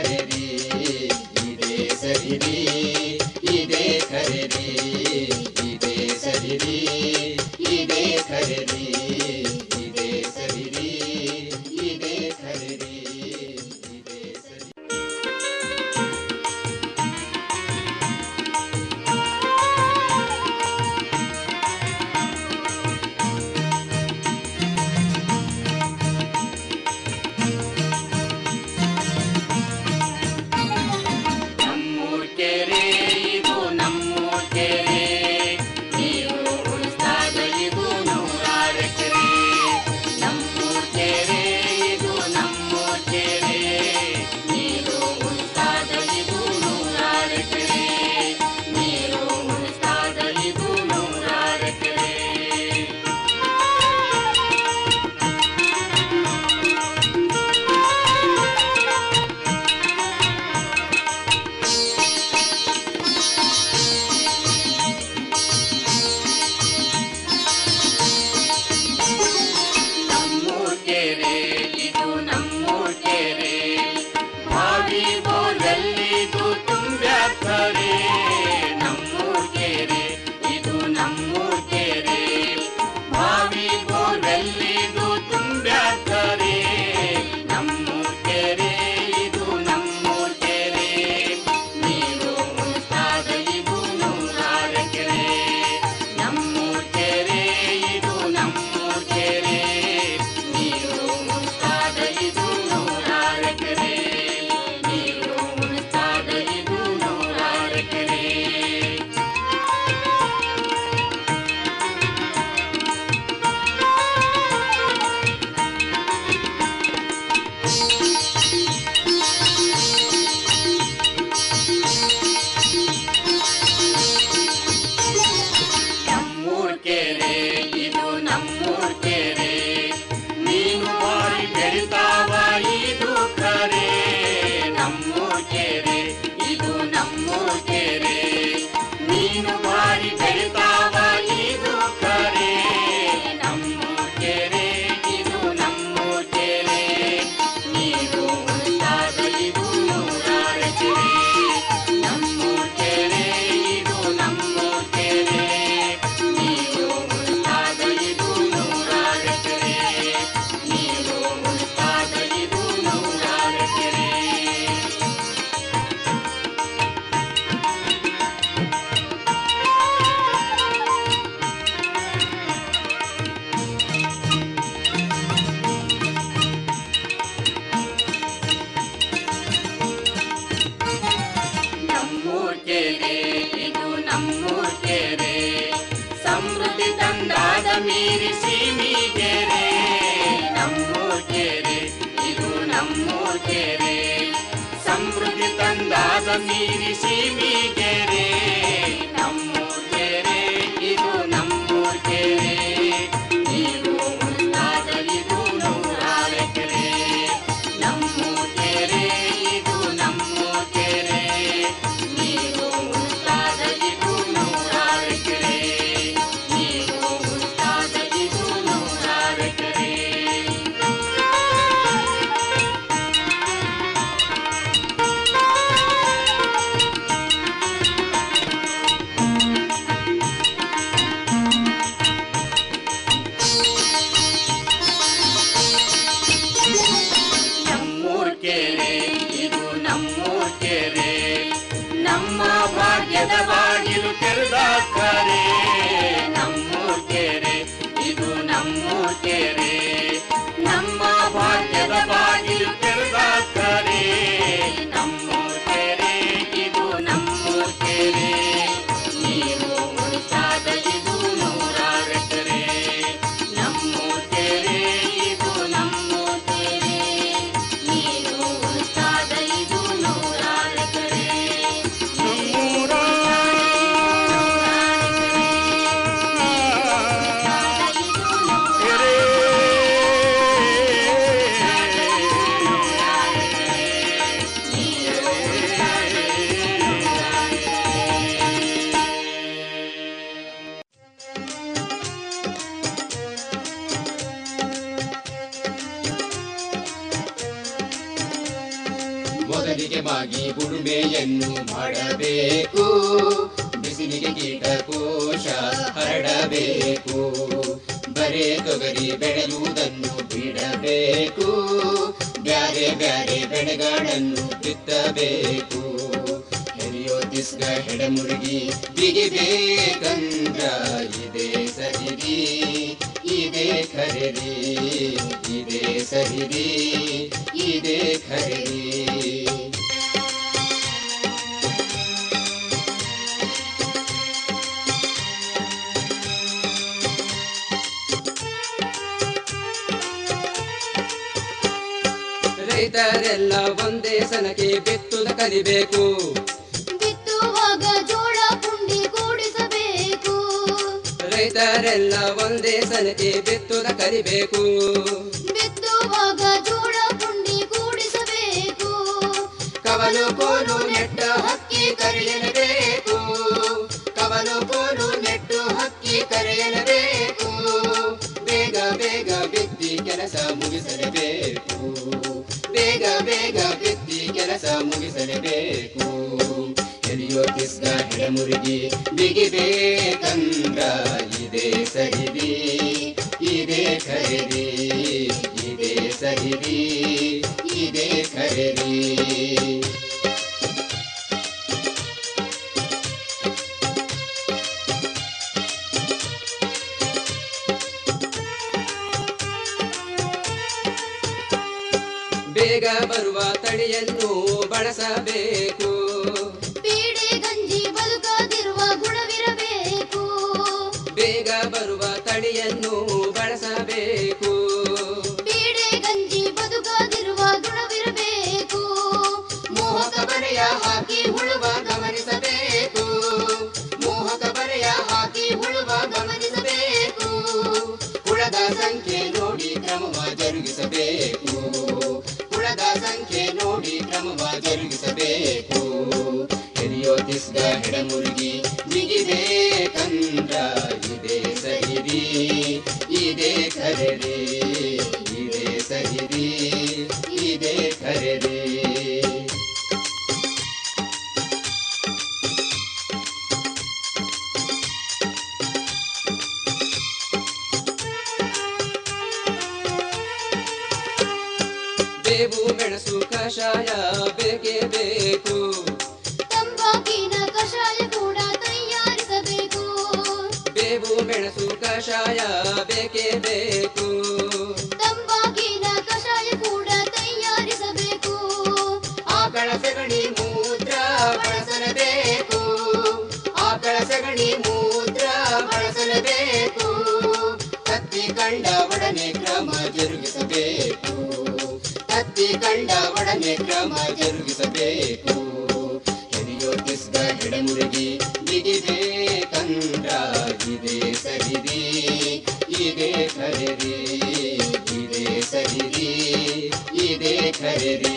S8: ಸೀಮಿಗೆರೆ ನಮ್ಮೂರ್ ಕೆರೆ ಇದು ನಮ್ಮೂರ್ ಕೆರೆ ಸಮೃದ್ಧಿ ತಂದಾದ ನೀರಿ ಸೀಮಿಗೆರೆ ನಮ್ಮೂರ್ ಕೆರೆ ಇದು ನಮ್ಮೂರ್ ಕೆರೆ ನೀರು ಮುಂತಾದ ಇದು ನೂರಾರು ಎಕರೆ ನಮ್ಮೂರ್ ಕೆರೆ ಇದು ನಮ್ಮೂರ್ ಕೆರೆ ನೀರು ಮುಂತಾದ ಇದು ನೂರಾರು ಎಕರೆ ನೀರು ಮುಂತಾದ ಇದು ನೂರಾರು ಎಕರೆ ನಮ್ಮೂರ್ ಕೆರೆ ಇದು ನಮ್ಮೂರ್ ಕೆರೆ ನಮ್ಮ ಭಾಗ್ಯದ ಬಾಗಿಲು ತೆರೆದಾಕರೆ ನಮ್ಮೂರ್ ಕೆರೆ ಇದು ನಮ್ಮೂರ್ ಕೆರೆ ನಮ್ಮ ಭಾಗ್ಯದ ಬಾಗಿಲು ತೆರೆದಾಕರೆ ನಮ್ಮೂರ್ ಕೆರೆ ಇದು ನಮ್ಮೂರ್ ಕೆರೆ ನೀರು ಉಳಿತಾದ ಇದು ನೂರಾರು ಎಕರೆ ನಮ್ಮೂರ್ ಕೆರೆ ಇದು ನಮ್ಮೂರ್ ಕೆರೆ ನೀರು ಉಳಿತಾದ ಇದು ನೂರಾರು ಎಕರೆ
S6: ಮೊದಲಿಗೆ ಮಾಗಿ ಉಳುಮೆಯನ್ನು ಮಾಡಬೇಕು ಬಿಸಿಲಿಗೆ ಕೀಟಕೋಶ ಹರಡಬೇಕು ಬರೇ ತೊಗರಿ ಬೆಳೆಯುವುದನ್ನು ಬಿಡಬೇಕು ಬ್ಯಾರೆ ಬ್ಯಾರೆ ಬೆಳೆಗಳನ್ನು ಬಿತ್ತಬೇಕು ಹೆರಿಯೋ ತಿಸ್ಗ ಹೆಡಮುರುಗಿ ಬಿಗಿಬೇಕಂದ್ರ ಇದೇ ಸರಿರಿ ಇದೇ ಖರೀರಿ ಇದೇ ಸರಿರಿ ಇದೇ ಖರೀರಿ
S8: ರೈತರೆಲ್ಲ ಒಂದೇ ಸನಕ್ಕೆ ಬಿತ್ತುದ ಕಲಿಬೇಕು
S7: ಬಿತ್ತುವಾಗ ಜೋಳ ಪುಂಡಿ ಕೂಡಿಸಬೇಕು
S8: ರೈತರೆಲ್ಲ ಒಂದೇ ಸನಕ್ಕೆ ಬಿತ್ತುದ ಕಲಿಬೇಕು
S7: ಬಿತ್ತುವಾಗ ಜೋಳ ಪುಂಡಿ ಕೂಡಿಸಬೇಕು
S8: ಕವಲು ಕೋಲು ನೆಟ್ಟ ಹಕ್ಕಿ ಕರೆಯಲೇಬೇಕು ಕವಲು ಕೋಲು ನೆಟ್ಟು ಹಕ್ಕಿ ಕರೆಯಲೇಬೇಕು ಬೇಗ ಬೇಗ ಬಿತ್ತಿ ಕೆಲಸ ಮುಗಿಸಲೇಬೇಕು ಬೇಗ ಬೇಗ ಬಿತ್ತಿ ಕೆಲಸ ಮುಗಿಸಲೇಬೇಕು ಎಲಿಯೋ ಕಿಸ್ಗ ಹೆಡಮುರುಗಿ ಬಿಗಿಬೇಕಂದ್ರ ಇದೇ ಸರಿದಿ ಇದೇ ಖರೀದಿ ಇದೇ ಸರಿದಿ ಇದೇ ಖರೀದಿ ಬೇಗ ಬರುವ ತಳಿಯನ್ನು ಬಳಸಬೇಕು
S7: ಪೀಡೆ ಗಂಜಿ ಬದುಕದಿರುವ ಗುಣವಿರಬೇಕು
S8: ಬೇಗ ಬರುವ ತಳಿಯನ್ನು ಬಳಸಬೇಕು
S7: ಪೀಡೆ ಗಂಜಿ ಬದುಕದಿರುವ ಗುಣವಿರಬೇಕು
S8: ಮೋಹಕ ಬರೆಯ ಹಾಕಿ ಹುಳುವ ಗಮನಿಸಬೇಕು ಮೋಹಕ ಬರೆಯ ಹಾಕಿ ಹುಳುವ ಗಮನಿಸಬೇಕು ಹುಳದ ಸಂಖ್ಯೆ ನೋಡಿ ಕ್ರಮವ ಜರುಗಿಸಬೇಕು ಹುಳದ ಸಂಖ್ಯೆ ನೋಡಿ ಕ್ರಮವ ಜರುಗಿಸಬೇಕು ಎರಿಯೋ ತಿಸ್ಗ ಹೆಡಮುರುಗಿ ಬಿಗಿಬೇಕಂದ್ರ ಇದೇ ಸಹಿರಿ ಇದೇ ಖರೀರಿ ಇದೇ ಸಹಿರಿ ಇದೇ ಖರೀರಿ ಬೇವು ಮೆಣಸು ಕಷಾಯ ಬೇಕೇ ಬೇಕು
S7: ತಂಬಾಕಿನ ಕಷಾಯ ಕೂಡ ತಯಾರಿಸಬೇಕು
S8: ಬೇವು ಮೆಣಸು ಕಷಾಯ ಬೇಕೇ ಬೇಕು
S7: ತಂಬಾಕಿನ ಕಷಾಯ ಕೂಡ ತಯಾರಿಸಬೇಕು
S8: ಆಕಳ ಸಗಣಿ ಮೂತ್ರ ಬಳಸಲೇಬೇಕು ಆಕಳ ಸಗಣಿ ಮೂತ್ರ ಬಳಸಲೇಬೇಕು ಕತ್ತಿ ಕಳ್ಳಿ
S6: ಕಂಡ ಒಡನೆ ಕ್ರಮ ಜರುಗಿಸಬೇಕು ತತ್ತಿ ಕಂಡ ಒಡನೆ ಕ್ರಮ ಜರುಗಿಸಬೇಕು ಹಿರಿಯೋತಿಸ್ದ ಎಡೆಮುರುಗಿ ಬಿಗಿಬೇಕಂದ್ರ ಇದೇ ಸರಿರಿ ಇದೇ ಖರೀರಿ ಇದೇ ಸರಿರಿ ಇದೇ ಖರೀರಿ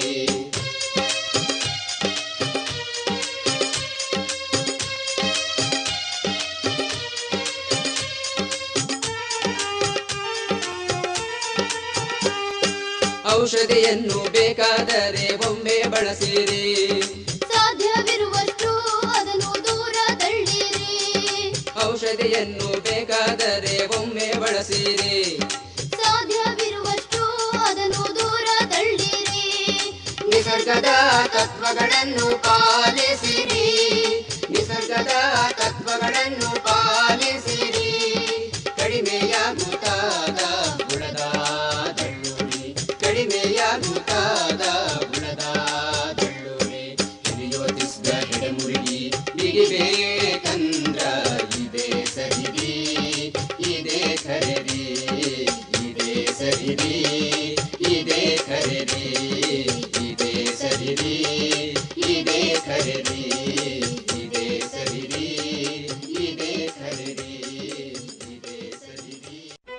S6: ಔಷಧಿಯನ್ನು ಬೇಕಾದರೆ ಒಮ್ಮೆ ಬಳಸಿರಿ
S7: ಸಾಧ್ಯವಿರುವಷ್ಟು ಅದನ್ನು ದೂರ ತಳ್ಳಿರಿ
S6: ಔಷಧಿಯನ್ನು ಬೇಕಾದರೆ ಒಮ್ಮೆ ಬಳಸಿರಿ
S7: ಸಾಧ್ಯವಿರುವಷ್ಟು ಅದನ್ನು ದೂರ ತಳ್ಳಿರಿ
S6: ನಿಸರ್ಗದ ತತ್ವಗಳನ್ನು ಪಾಲಿಸಿರಿ ನಿಸರ್ಗದ ತತ್ವಗಳನ್ನು ಪಾಲಿಸಿರಿ ಕಡಿಮೆಯಾಗುತ್ತಾದ ಗುಣದ ದಳ್ಳುರಿ ಕಡಿಮೆಯಾಗುತ್ತಾದ ಗುಣದ ದಳ್ಳುರಿ ಹಿರಿಯೋತಿಸಿದ ಎಡೆಮುರುಗಿ ಬಿಗಿಬೇಕಂದ್ರ ಇದೇ ಸರಿರಿ ಇದೇ ಖರೀರಿ ಇದೇ ಸರಿರಿ ಇದೇ ಖರೀರಿ ಇದೇ ಸರಿರಿ ಇದೇ ಖರೀರಿ ಇದೇ ಸರಿರಿ ಇದೇ ಖರೀರಿ ಇದೇ ಸರಿರಿ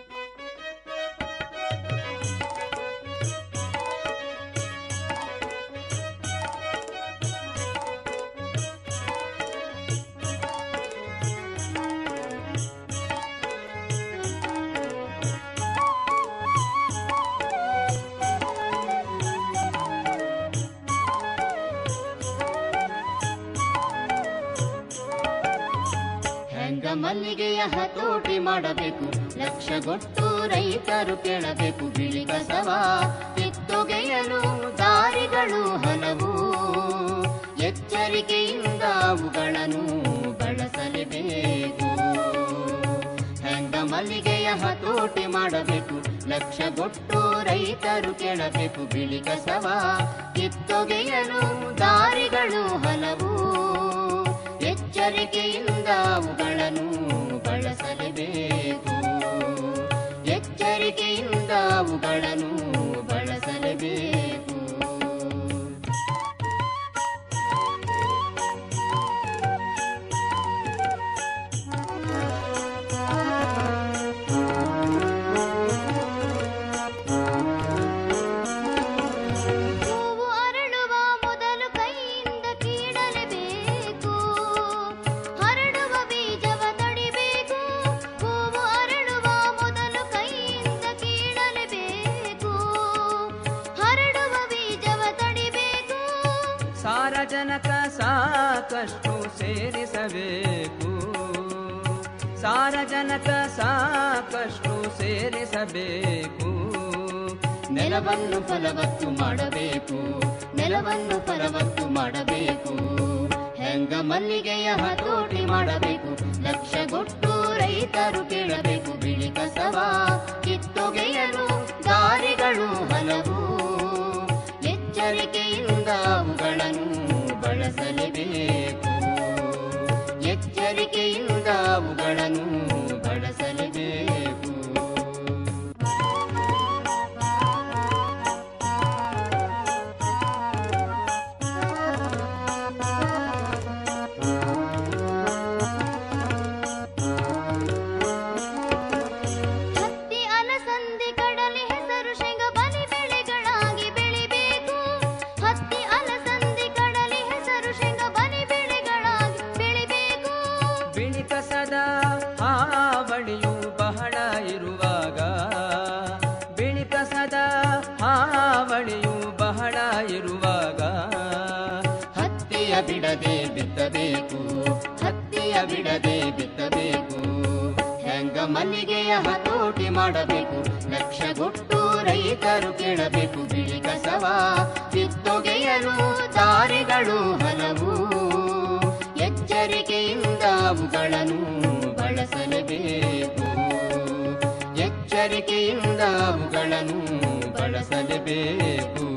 S9: ಹೆಂಗ ಮಲ್ಲಿಗೆಯ ಹತೋಟಿ ಮಾಡಬೇಕು ಲಕ್ಷಗೊಟ್ಟು ರೈತರು ಕೇಳಬೇಕು ಬಿಳಿ ಕಸವ ಕಿತ್ತೊಗೆಯಲು ದಾರಿಗಳು ಹಲವು ಎಚ್ಚರಿಕೆಯಿಂದ ಅವುಗಳನ್ನು ಬಳಸಲೇಬೇಕು ಹೆಂಗ ಮಲ್ಲಿಗೆಯ ಹತೋಟಿ ಮಾಡಬೇಕು ಲಕ್ಷಗೊಟ್ಟು ರೈತರು ಕೇಳಬೇಕು ಬಿಳಿ ಕಸವ ಕಿತ್ತೊಗೆಯಲು ದಾರಿಗಳು ಹಲವು ಎಚ್ಚರಿಕೆಯಿಂದ ಅವುಗಳನ್ನು ಬಳಸಲೇಬೇಕು ಎಚ್ಚರಿಕೆಯಿಂದ ಅವುಗಳನ್ನು ಬಳಸಲೇಬೇಕು
S7: ಹೂವು ಅರಳುವ ಮೊದಲು ಕೈಯಿಂದ ಕೀಳಲೇಬೇಕು ಹರಡುವ ಬೀಜವ ತಡಿಬೇಕು ಹೂವು ಅರಳುವ ಮೊದಲು ಕೈಯಿಂದ ಕೀಳಲೇಬೇಕು ಹರಡುವ ಬೀಜವ ತಡಿಬೇಕು
S10: ಸಾರಜನಕ ಸಾಕಷ್ಟು ಸೇರಿಸಬೇಕು ಸಾರಜನಕ ಸಾಕಷ್ಟು ಸೇರಿಸಬೇಕು
S9: ನೆಲವನ್ನು ಫಲವತ್ತು ಮಾಡಬೇಕು ನೆಲವನ್ನು ಫಲವತ್ತು ಮಾಡಬೇಕು ಹೆಂಗ ಮಲ್ಲಿಗೆಯ ಹತೋಟಿ ಮಾಡಬೇಕು ಲಕ್ಷಗೊಟ್ಟು ರೈತರು ಕೇಳಬೇಕು ಬಿಳಿ ಕಸವ ಕಿತ್ತೊಗೆಯಲು ದಾರಿಗಳು ಹಲವು ಎಚ್ಚರಿಕೆಯಿಂದ ಅವುಗಳನ್ನು ಬಳಸಲೇಬೇಕು ಎಚ್ಚರಿಕೆಯಿಂದ ಅವುಗಳನ್ನು ಬಳಸಲೇಬೇಕು
S7: ಹತ್ತಿ ಅಲಸಂದಿ ಕಡಲೆ ಹೆಸರು ಶೇಂಗ ಬಲಿ ಬೆಳೆಗಳಾಗಿ ಬೆಳಿಬೇಕು ಹತ್ತಿ ಅಲಸಂದಿ ಕಡಲೆ ಹೆಸರು ಶೇಂಗ ಬಲಿ ಬೆಳೆಗಳಾಗಿ ಬೆಳಿಬೇಕು
S10: ಬಿಳಿ ಕಸದ ಹಾವಳಿಯು ಬಹಳ ಇರುವಾಗ ಬಿಳಿ ಕಸದ ಹಾವಳಿಯು ಬಹಳ ಇರುವಾಗ
S9: ಹತ್ತಿಯ ಬಿಡದೆ ಬಿತ್ತಬೇಕು ಹತ್ತಿಯ ಬಿಡದೆ ಬಿತ್ತಬೇಕು ಹೆಂಗ ಮಲ್ಲಿಗೆಯ ಹತೋಟಿ ಮಾಡಬೇಕು ಲಕ್ಷಗೊಟ್ಟು ರೈತರು ಕೇಳಬೇಕು ಬಿಳಿ ಕಸವ ಕಿತ್ತೊಗೆಯಲು ದಾರಿಗಳು ಹಲವು ಎಚ್ಚರಿಕೆಯಿಂದ ಅವುಗಳನ್ನು ಬಳಸಲೇಬೇಕು ಎಚ್ಚರಿಕೆಯಿಂದ ಅವುಗಳನ್ನು ಬಳಸಲೇಬೇಕು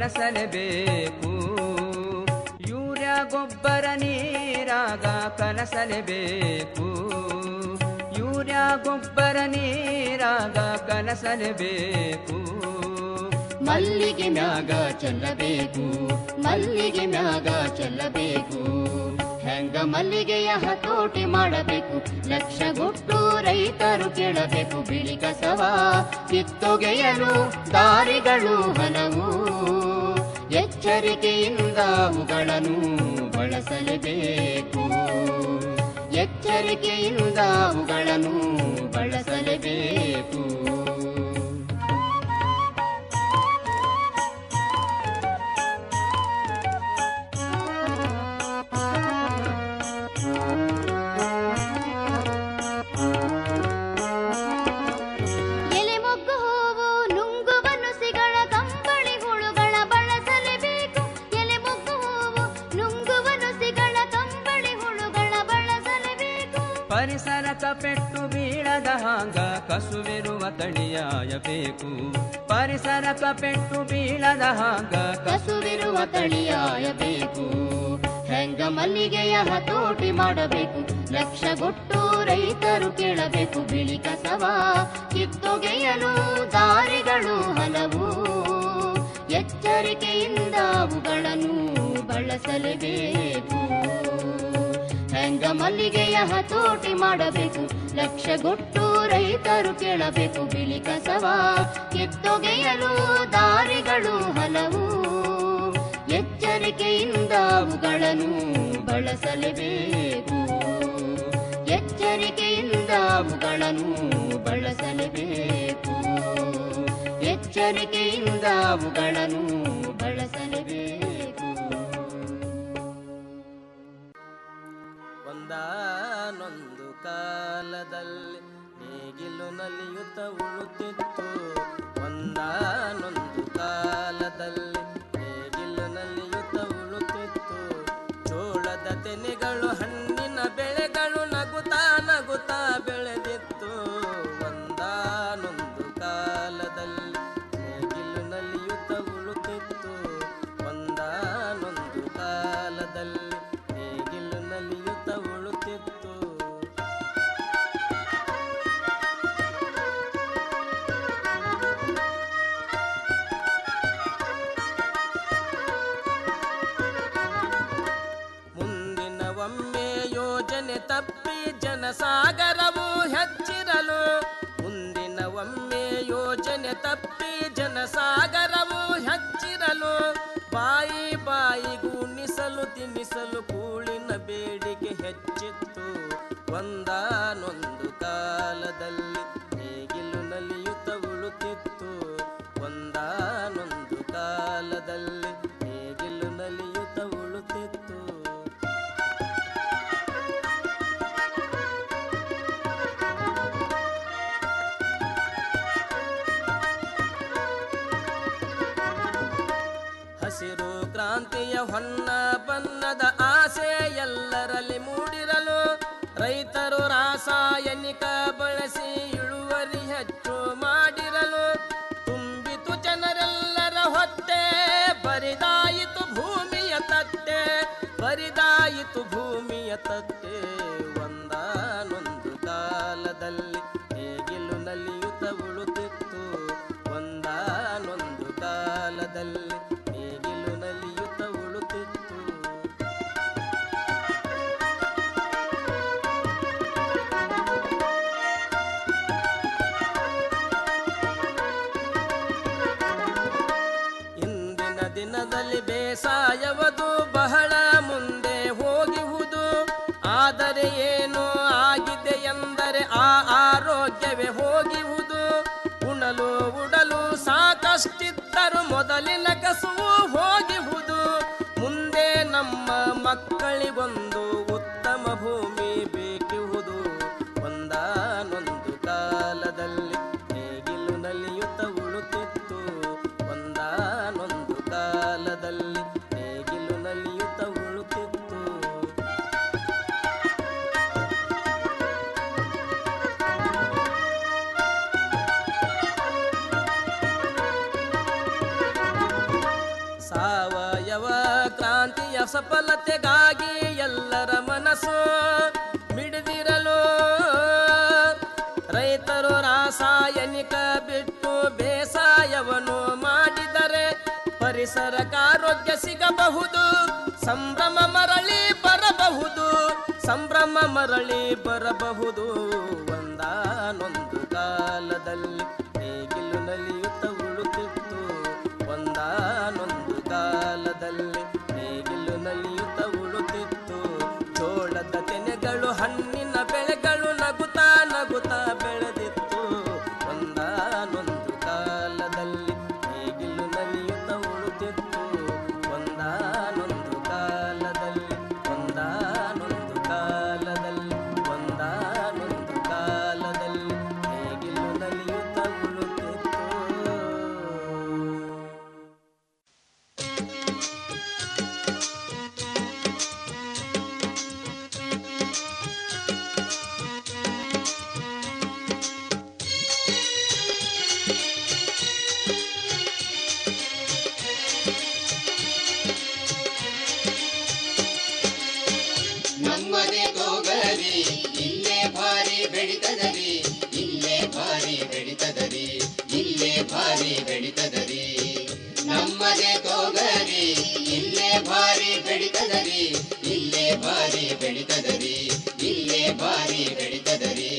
S10: ಬಳಸಲೇಬೇಕು ಯೂರಿಯಾ ಗೊಬ್ಬರ ನೀರಾಗ ಕಲಸಲೇಬೇಕು ಯೂರಿಯಾ ಗೊಬ್ಬರ ನೀರಾಗ ಕಲಸಲೇಬೇಕು
S9: ಮಲ್ಲಿಗೆ ಮ್ಯಾಗ ಚೆಲ್ಲಬೇಕು ಮಲ್ಲಿಗೆ ಮ್ಯಾಗ ಚೆಲ್ಲಬೇಕು ಹೆಂಗ ಮಲ್ಲಿಗೆಯ ಹತೋಟಿ ಮಾಡಬೇಕು ಲಕ್ಷಗೊಟ್ಟು ರೈತರು ಕೇಳಬೇಕು ಬಿಳಿ ಕಸವ ಕಿತ್ತೊಗೆಯಲು ದಾರಿಗಳು ಹಲವು ಎಚ್ಚರಿಕೆಯಿಂದ ಅವುಗಳನ್ನು ಬಳಸಲೇಬೇಕು ಎಚ್ಚರಿಕೆಯಿಂದ ಅವುಗಳನ್ನು ಬಳಸಲೇಬೇಕು
S7: ಎಲೆ ಮೊಗ್ಗು ಹೂವು ನುಂಗುವ ನುಸಿಗಳ ಕಂಬಳಿ ಹುಳುಗಳ ಬಳಸಲೇಬೇಕು ಎಲೆ ಮೊಗ್ಗು ಹೂವು ನುಂಗುವ ನುಸಿಗಳ ಕಂಬಳಿ ಹುಳುಗಳ ಬಳಸಲೇಬೇಕು
S10: ಪರಿಸರಕ ಪೆಟ್ಟು ಬೀಳದ ಹಾಂಗ ಕಸುವಿರುವ ತಳಿಯಾಯಬೇಕು ಪರಿಸರಕ ಪೆಟ್ಟು ಬೀಳದ ಹಾಂಗ
S9: ಕಸುವಿರುವ ತಳಿಯಾಯಬೇಕು ಹೆಂಗ ಮಲ್ಲಿಗೆಯ ಹತೋಟಿ ಮಾಡಬೇಕು ಲಕ್ಷಗೊಟ್ಟು ರೈತರು ಕೇಳಬೇಕು ಬಿಳಿ ಕಸವ ಕಿತ್ತೊಗೆಯಲು ದಾರಿಗಳು ಹಲವು ಎಚ್ಚರಿಕೆಯಿಂದ ಅವುಗಳನ್ನು ಬಳಸಲೇಬೇಕು ಹೆಂಗ ಮಲ್ಲಿಗೆಯ ಹತೋಟಿ ಮಾಡಬೇಕು ಲಕ್ಷಗೊಟ್ಟು ರೈತರು ಕೇಳಬೇಕು ಬಿಳಿ ಕಸವ ಕಿತ್ತೊಗೆಯಲು ದಾರಿಗಳು ಹಲವು ಎಚ್ಚರಿಕೆಯಿಂದ ಅವುಗಳನ್ನು ಬಳಸಲೇಬೇಕು ಎಚ್ಚರಿಕೆಯಿಂದ ಅವುಗಳನ್ನು ಬಳಸಲೇಬೇಕು ಎಚ್ಚರಿಕೆಯಿಂದ ಅವುಗಳನ್ನು ಬಳಸಲೇಬೇಕು
S11: ಒಂದಾನೊಂದು ಕಾಲದಲ್ಲಿ ನೇಗಿಲು ನಲಿಯುತ್ತ ಉಳುತ್ತಿತ್ತು ಒಂದಾನೊಂದು ಕಾಲದಲ್ಲಿ ನೇಗಿಲು ನಲಿಯುತ್ತ ಉಳುತ್ತಿತ್ತು ಜೋಳದ ತೆನೆಗಳು ಹಣ್ಣಿನ ಬೆಳೆಗಳು ನಗುತ್ತಾ ನಗುತ್ತಾ ಬೆಳೆದಿತ್ತು ಒಂದಾನೊಂದು ಕಾಲದಲ್ಲಿ ನೇಗಿಲು ನಲಿಯುತ್ತ ಉಳುತ್ತಿತ್ತು ಒಂದಾನೊಂದು ಕಾಲದಲ್ಲಿ ನೇಗಿಲು ನಲಿಯುತ್ತ ಉಳುತ್ತಿತ್ತು ಮುಂದಿನ ಒಮ್ಮೆ ಯೋಜನೆ ತಪ್ಪಿ ಜನಸಾಗರವು ಹೆಚ್ಚಿರಲು ಮುಂದಿನ ಒಮ್ಮೆ ಯೋಜನೆ ತಪ್ಪಿ ಜನಸಾಗರವು ಹೆಚ್ಚಿರಲು ಬಾಯಿ ಬಾಯಿಗೂ ನಿಸಲು ತಿನ್ನಿಸಲು ಕೂಳಿನ ಬೇಡಿಕೆ ಹೆಚ್ಚಿತ್ತು ಒಂದಾನೊಂದು ಕಾಲದಲ್ಲಿ ನೇಗಿಲು ನಲಿಯುತ್ತ ಉಳುತ್ತಿತ್ತು ಒಂದಾನೊಂದು ಕಾಲದಲ್ಲಿ ನೇಗಿಲು ನಲಿಯುತ್ತ ಉಳುತ್ತಿತ್ತು ಹಸಿರು ಕ್ರಾಂತಿಯ ಹೊನ್ನ ಬಣ್ಣದ ಆಸೆ ಎಲ್ಲರಲ್ಲಿ ಮೂಡಿರಲು ರೈತರು ರಾಸಾಯನಿಕ ಬಳಸಿ ಇಳುವರಿ ಹೆಚ್ಚು ಮಾಡಿರಲು ತುಂಬಿತು ಜನರೆಲ್ಲರ ಹೊಟ್ಟೆ ಬರಿದಾಯಿತು ಭೂಮಿಯ ತಟ್ಟೆ ಬರಿದಾಯಿತು ಭೂಮಿಯ ತಟ್ಟೆ ಒಂದಾನೊಂದು ಕಾಲದಲ್ಲಿ ನೇಗಿಲು ನಲಿಯುತ್ತ ಉಳುತ್ತಿತ್ತು ಒಂದಾನೊಂದು ಕಾಲದಲ್ಲಿ ನೇಗಿಲು ನಲಿಯುತ್ತ ಉಳುತ್ತಿತ್ತು ಇಂದಿನ ದಿನದಲ್ಲಿ ಬೇಸಾಯವದು ಬಹಳ ಮುಂದೆ ಹೋಗಿಹುದು ಆದರೆ ಏನು ಆಗಿದೆ ಎಂದರೆ ಆ ಆರೋಗ್ಯವೇ ಹೋಗಿಹುದು ಉಣಲು ಉಡಲು ಸಾಕಷ್ಟಿದ್ದರು ಮೊದಲಿನ ಕಸುವು ಹೋಗಿಹುದು ಮುಂದೆ ನಮ್ಮ ಮಕ್ಕಳಿಗೊಂದು ಉತ್ತಮ ಭೂಮಿ ಬೇಕಿಹುದು ಒಂದಾನೊಂದು ಕಾಲದಲ್ಲಿ ನೇಗಿಲು ನಲಿಯುತ್ತ ಉಳುತ್ತಿತ್ತು ಒಂದಾನೊಂದು ಕಾಲದಲ್ಲಿ ನೇಗಿಲು ನಲಿಯುತ್ತ ಉಳುತ್ತಿತ್ತು ಸಫಲತೆಗಾಗಿ ಎಲ್ಲರ ಮನಸ್ಸು ಮಿಡಿದಿರಲು ರೈತರು ರಾಸಾಯನಿಕ ಬಿಟ್ಟು ಬೇಸಾಯವನ್ನು ಮಾಡಿದರೆ ಪರಿಸರಕ್ಕೆ ಆರೋಗ್ಯ ಸಿಗಬಹುದು ಸಂಭ್ರಮ ಮರಳಿ ಬರಬಹುದು ಸಂಭ್ರಮ ಮರಳಿ ಬರಬಹುದು ಒಂದಾನೊಂದು ಕಾಲದಲ್ಲಿ ನೇಗಿಲು ನಲಿಯುತ್ತ ಉಳುತ್ತಿತ್ತು ಒಂದಾನೊಂದು ಕಾಲದಲ್ಲಿ ನೇಗಿಲು ನಲಿಯುತ್ತ ಉಳುತ್ತಿತ್ತು ಜೋಳದ ತೆನೆಗಳು ಹಣ್ಣಿನ ಬೆಳೆಗಳು ನಗುತ್ತಾ ನಗುತ್ತಾ ಬೆಳೆದಿತ್ತು ಒಂದಾನೊಂದು ಕಾಲದಲ್ಲಿ ನೇಗಿಲು ನಲಿಯುತ್ತ ಉಳುತ್ತಿತ್ತು ಒಂದಾನೊಂದು ಕಾಲದಲ್ಲಿ ಒಂದಾನೊಂದು ಕಾಲದಲ್ಲಿ ಒಂದಾನೊಂದು ಕಾಲದಲ್ಲಿ ನೇಗಿಲು ನಲಿಯುತ್ತ ಉಳುತ್ತಿತ್ತು
S9: ನಮ್ಮನೆ ತೋಗರಿ ಇಲ್ಲೇ ಭಾರಿ ಬೆಳಿತದರಿ ಇಲ್ಲೇ ಭಾರಿ ಬೆಳಿತದರಿ ಇಲ್ಲೇ ಭಾರಿ ಬೆಳಿತದರಿ ನಮ್ಮನೆ ತೋಗರಿ ಇಲ್ಲೇ ಭಾರಿ ಬೆಳಿತದರಿ ಇಲ್ಲೇ ಭಾರಿ ಬೆಳಿತದರಿ ಇಲ್ಲೇ ಭಾರಿ ಬೆಳಿತದರಿ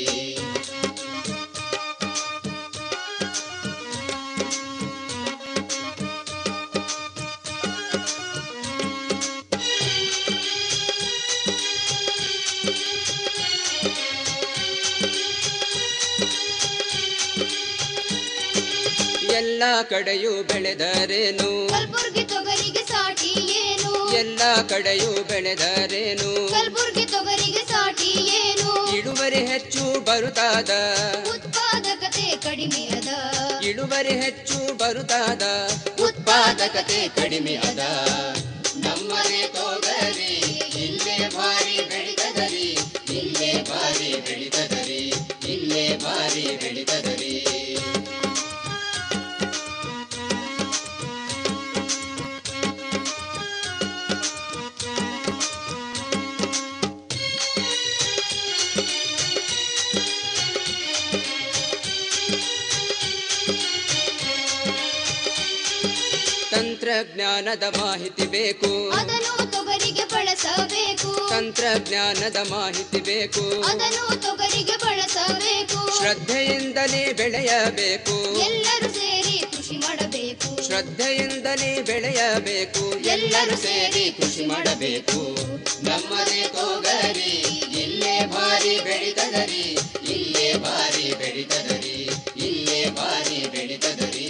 S8: ಎಲ್ಲ ಕಡೆಯೂ ಬೆಳೆದರೇನು
S7: ಕಲ್ಬುರ್ಗಿ ತೊಗರಿಗೆ ಸಾಟಿ ಏನು
S8: ಎಲ್ಲ ಕಡೆಯೂ ಬೆಳೆದರೇನು
S7: ಕಲ್ಬುರ್ಗಿ ತೊಗರಿಗೆ ಸಾಟಿ ಏನು
S8: ಇಳುವರಿ ಹೆಚ್ಚು ಬರುತ್ತಾದ
S7: ಉತ್ಪಾದಕತೆ ಕಡಿಮೆ ಅದ
S8: ಇಳುವರಿ ಹೆಚ್ಚು ಬರುತ್ತಾದ
S9: ಉತ್ಪಾದಕತೆ ಕಡಿಮೆ ಅದ ನಮ್ಮನೆ ತೋಗರಿ ಇಲ್ಲೇ ಭಾರಿ ಬೆಳಿತದರಿ ಇಲ್ಲೇ ಭಾರಿ ಬೆಳಿತದರಿ ಇಲ್ಲೇ ಭಾರಿ ಬೆಳಿತದರಿ
S8: ತಂತ್ರಜ್ಞಾನದ ಮಾಹಿತಿ ಬೇಕು
S7: ಅದನ್ನು ತೊಗರಿಗೆ ಬಳಸಬೇಕು
S8: ತಂತ್ರಜ್ಞಾನದ ಮಾಹಿತಿ ಬೇಕು
S7: ಅದನ್ನು ತೊಗರಿಗೆ ಬಳಸಬೇಕು
S8: ಶ್ರದ್ಧೆಯಿಂದಲೇ ಬೆಳೆಯಬೇಕು
S7: ಎಲ್ಲರೂ ಸೇರಿ ಕೃಷಿ ಮಾಡಬೇಕು
S8: ಶ್ರದ್ಧೆಯಿಂದಲೇ ಬೆಳೆಯಬೇಕು
S9: ಎಲ್ಲರೂ ಸೇರಿ ಕೃಷಿ ಮಾಡಬೇಕು ನಮ್ಮನೆ ತೋಗರಿ ಇಲ್ಲೇ ಭಾರಿ ಬೆಳಿತದರಿ ಇಲ್ಲೇ ಭಾರಿ ಬೆಳಿತದರಿ ಇಲ್ಲೇ ಭಾರಿ ಬೆಳಿತದರಿ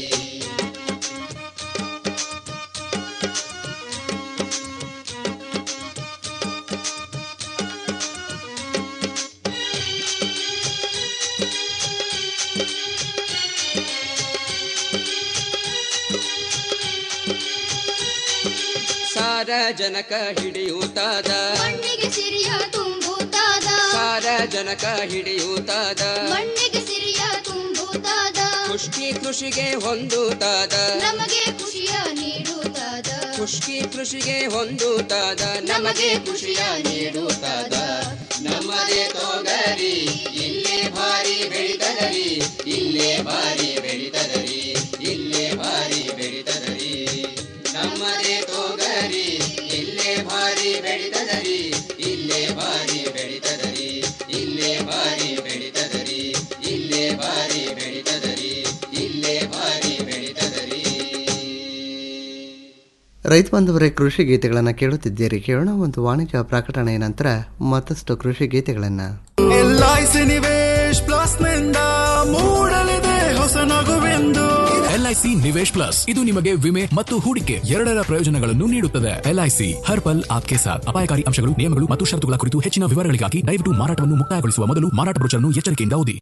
S8: ಸಾರಜನಕ ಹಿಡಿಯುತ್ತಾದ
S7: ಮಣ್ಣಿಗೆ ಸಿರಿಯ ತುಂಬುತ್ತಾದ
S8: ಸಾರಜನಕ ಹಿಡಿಯುತ್ತಾದ
S7: ಮಣ್ಣಿಗೆ ಸಿರಿಯ ತುಂಬುತ್ತಾದ
S8: ಖುಷ್ಕಿ ಕೃಷಿಗೆ ಹೊಂದುತ್ತಾದ
S7: ನಮಗೆ ಖುಷಿಯ ನೀಡುತ್ತಾದ
S8: ಖುಷ್ಕಿ ಕೃಷಿಗೆ ಹೊಂದುತ್ತಾದ
S9: ನಮಗೆ ಖುಷಿಯ ನೀಡುತ್ತಾದ ನಮ್ಮದೇ ತೋಗರಿ ಇಲ್ಲೇ ಭಾರಿ ಬೆಳಿತದರಿ ಇಲ್ಲೇ ಭಾರಿ ಬೆಳಿತದರಿ ಇಲ್ಲೇ ಭಾರಿ ಬೆಳಿತದರಿ ನಮ್ಮದೇ ತೋಗರಿ ಇಲ್ಲೇ ಭಾರಿ ಬೆಳಿತದರಿ ಇಲ್ಲೇ ಭಾರಿ ಬೆಳಿತದರಿ ಇಲ್ಲೇ ಭಾರಿ ಬೆಳಿತದರಿ ಇಲ್ಲೇ ಭಾರಿ ಬೆಳಿತದರಿ ಇಲ್ಲೇ ಭಾರಿ ಬೆಳಿತದರಿ
S3: ರೈತ ಬಾಂಧವರೇ ಕೃಷಿ ಗೀತೆಗಳನ್ನು ಕೇಳುತ್ತಿದ್ದೀರಿ ಕೇಳೋಣ ಒಂದು ವಾಣಿಜ್ಯ ಪ್ರಕಟಣೆಯ ನಂತರ ಮತ್ತಷ್ಟು ಕೃಷಿ ಗೀತೆಗಳನ್ನು
S12: ಎಲ್ಐಸಿ ನಿವೇಶ್ ಪ್ಲಸ್ ನಿಂದ ಮೂಡಲಿದೆ ಹೊಸ ನಗುವೆಂದು
S13: ಎಲ್ಐಸಿ ನಿವೇಶ್ ಪ್ಲಸ್ ಇದು ನಿಮಗೆ ವಿಮೆ ಮತ್ತು ಹೂಡಿಕೆ ಎರಡರ ಪ್ರಯೋಜನಗಳನ್ನು ನೀಡುತ್ತದೆ ಎಲ್ಐಸಿ ಹರ್ ಪಲ್ ಆಪ್ಕೆ ಸಾಥ್ ಅಪಾಯಕಾರಿ ಅಂಶಗಳು ನಿಯಮಗಳು ಮತ್ತು ಷರತ್ತುಗಳ ಕುರಿತು ಹೆಚ್ಚಿನ ವಿವರಗಳಿಗಾಗಿ ದಯವಿಟ್ಟು ಮಾರಾಟವನ್ನು ಮುಕ್ತಾಯಗೊಳಿಸುವ ಮೊದಲು ಮಾರಾಟ ಬ್ರೋಚರ್ನ್ನು ಎಚ್ಚರಿಕೆಯಿಂದ ಓದಿ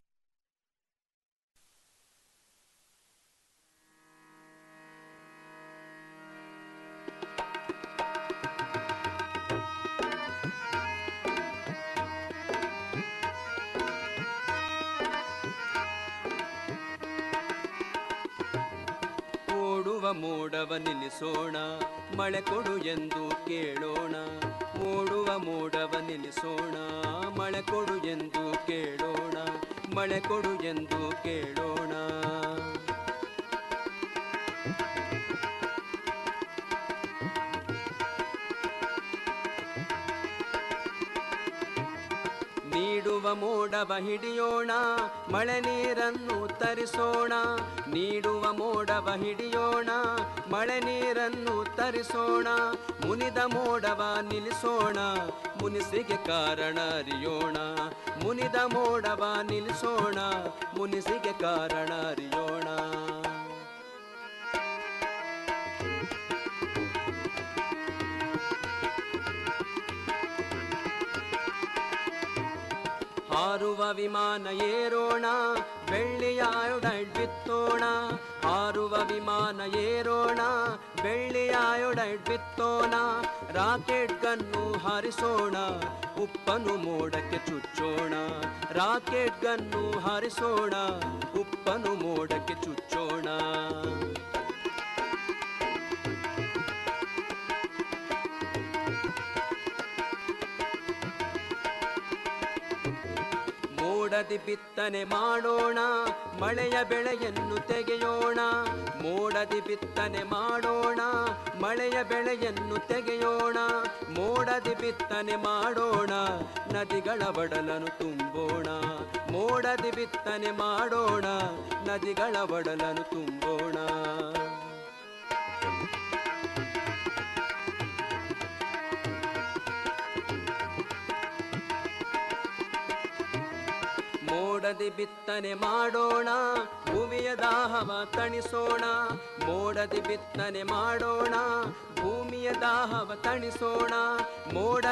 S10: ಓಡುವ ಮೋಡವ ನಿಲ್ಲಿಸೋಣ ಮಳೆ ಕೊಡು ಎಂದು ಕೇಳೋಣ ಮೂಡುವ ಮೋಡವ ನಿಲ್ಲಿಸೋಣ ಮಳೆ ಕೊಡು ಎಂದು ಕೇಳೋಣ ಮಳೆ ಕೊಡು ಎಂದು ಕೇಳೋಣ ನೀಡುವ ಮೋಡವ ಹಿಡಿಯೋಣ ಮಳೆ ನೀರನ್ನು ತರಿಸೋಣ ನೀಡುವ ಮೋಡವ ಹಿಡಿಯೋಣ ಮಳೆ ನೀರನ್ನು ತರಿಸೋಣ ಮುನಿದ ಮೋಡವ ನಿಲ್ಲಿಸೋಣ ಮುನಿಸಿಗೆ ಕಾರಣ ಅರಿಯೋಣ ಮುನಿದ ಮೋಡವ ನಿಲ್ಲಿಸೋಣ ಮುನಿಸಿಗೆ ಕಾರಣ ಅರಿಯೋಣ ಹಾರುವ ವಿಮಾನ ಏರೋಣ ಬೆಳ್ಳಿಯ ಆಯೋಡೈಡ್ ಬಿತ್ತೋಣ ಹಾರುವ ವಿಮಾನ ಏರೋಣ ಬೆಳ್ಳಿಯ ಆಯೋಡೈಡ್ ಬಿತ್ತೋಣ ರಾಕೆಟ್ ಗನ್ನು ಹಾರಿಸೋಣ ಉಪ್ಪನು ಮೋಡಕ್ಕೆ ಚುಚ್ಚೋಣ ರಾಕೆಟ್ ಗನ್ನು ಹಾರಿಸೋಣ ಉಪ್ಪನು ಮೋಡಕ್ಕೆ ಚುಚ್ಚೋಣ ಮೋಡದಿ ಬಿತ್ತನೆ ಮಾಡೋಣ ಮಳೆಯ ಬೆಳೆಯನ್ನು ತೆಗೆಯೋಣ ಮೋಡದಿ ಬಿತ್ತನೆ ಮಾಡೋಣ ಮಳೆಯ ಬೆಳೆಯನ್ನು ತೆಗೆಯೋಣ ಮೋಡದಿ ಬಿತ್ತನೆ ಮಾಡೋಣ ನದಿಗಳ ಬಡಲನ್ನು ತುಂಬೋಣ ಮೋಡದಿ ಬಿತ್ತನೆ ಮಾಡೋಣ ನದಿಗಳ ಬಡಲನ್ನು ತುಂಬೋಣ ಮೋಡದಿ ಬಿತ್ತನೆ ಮಾಡೋಣ ಭೂಮಿಯ ದಾಹವ ತಣಿಸೋಣ ಮೋಡದಿ ಬಿತ್ತನೆ ಮಾಡೋಣ ಭೂಮಿಯ ದಾಹವ ತಣಿಸೋಣ ಮೋಡ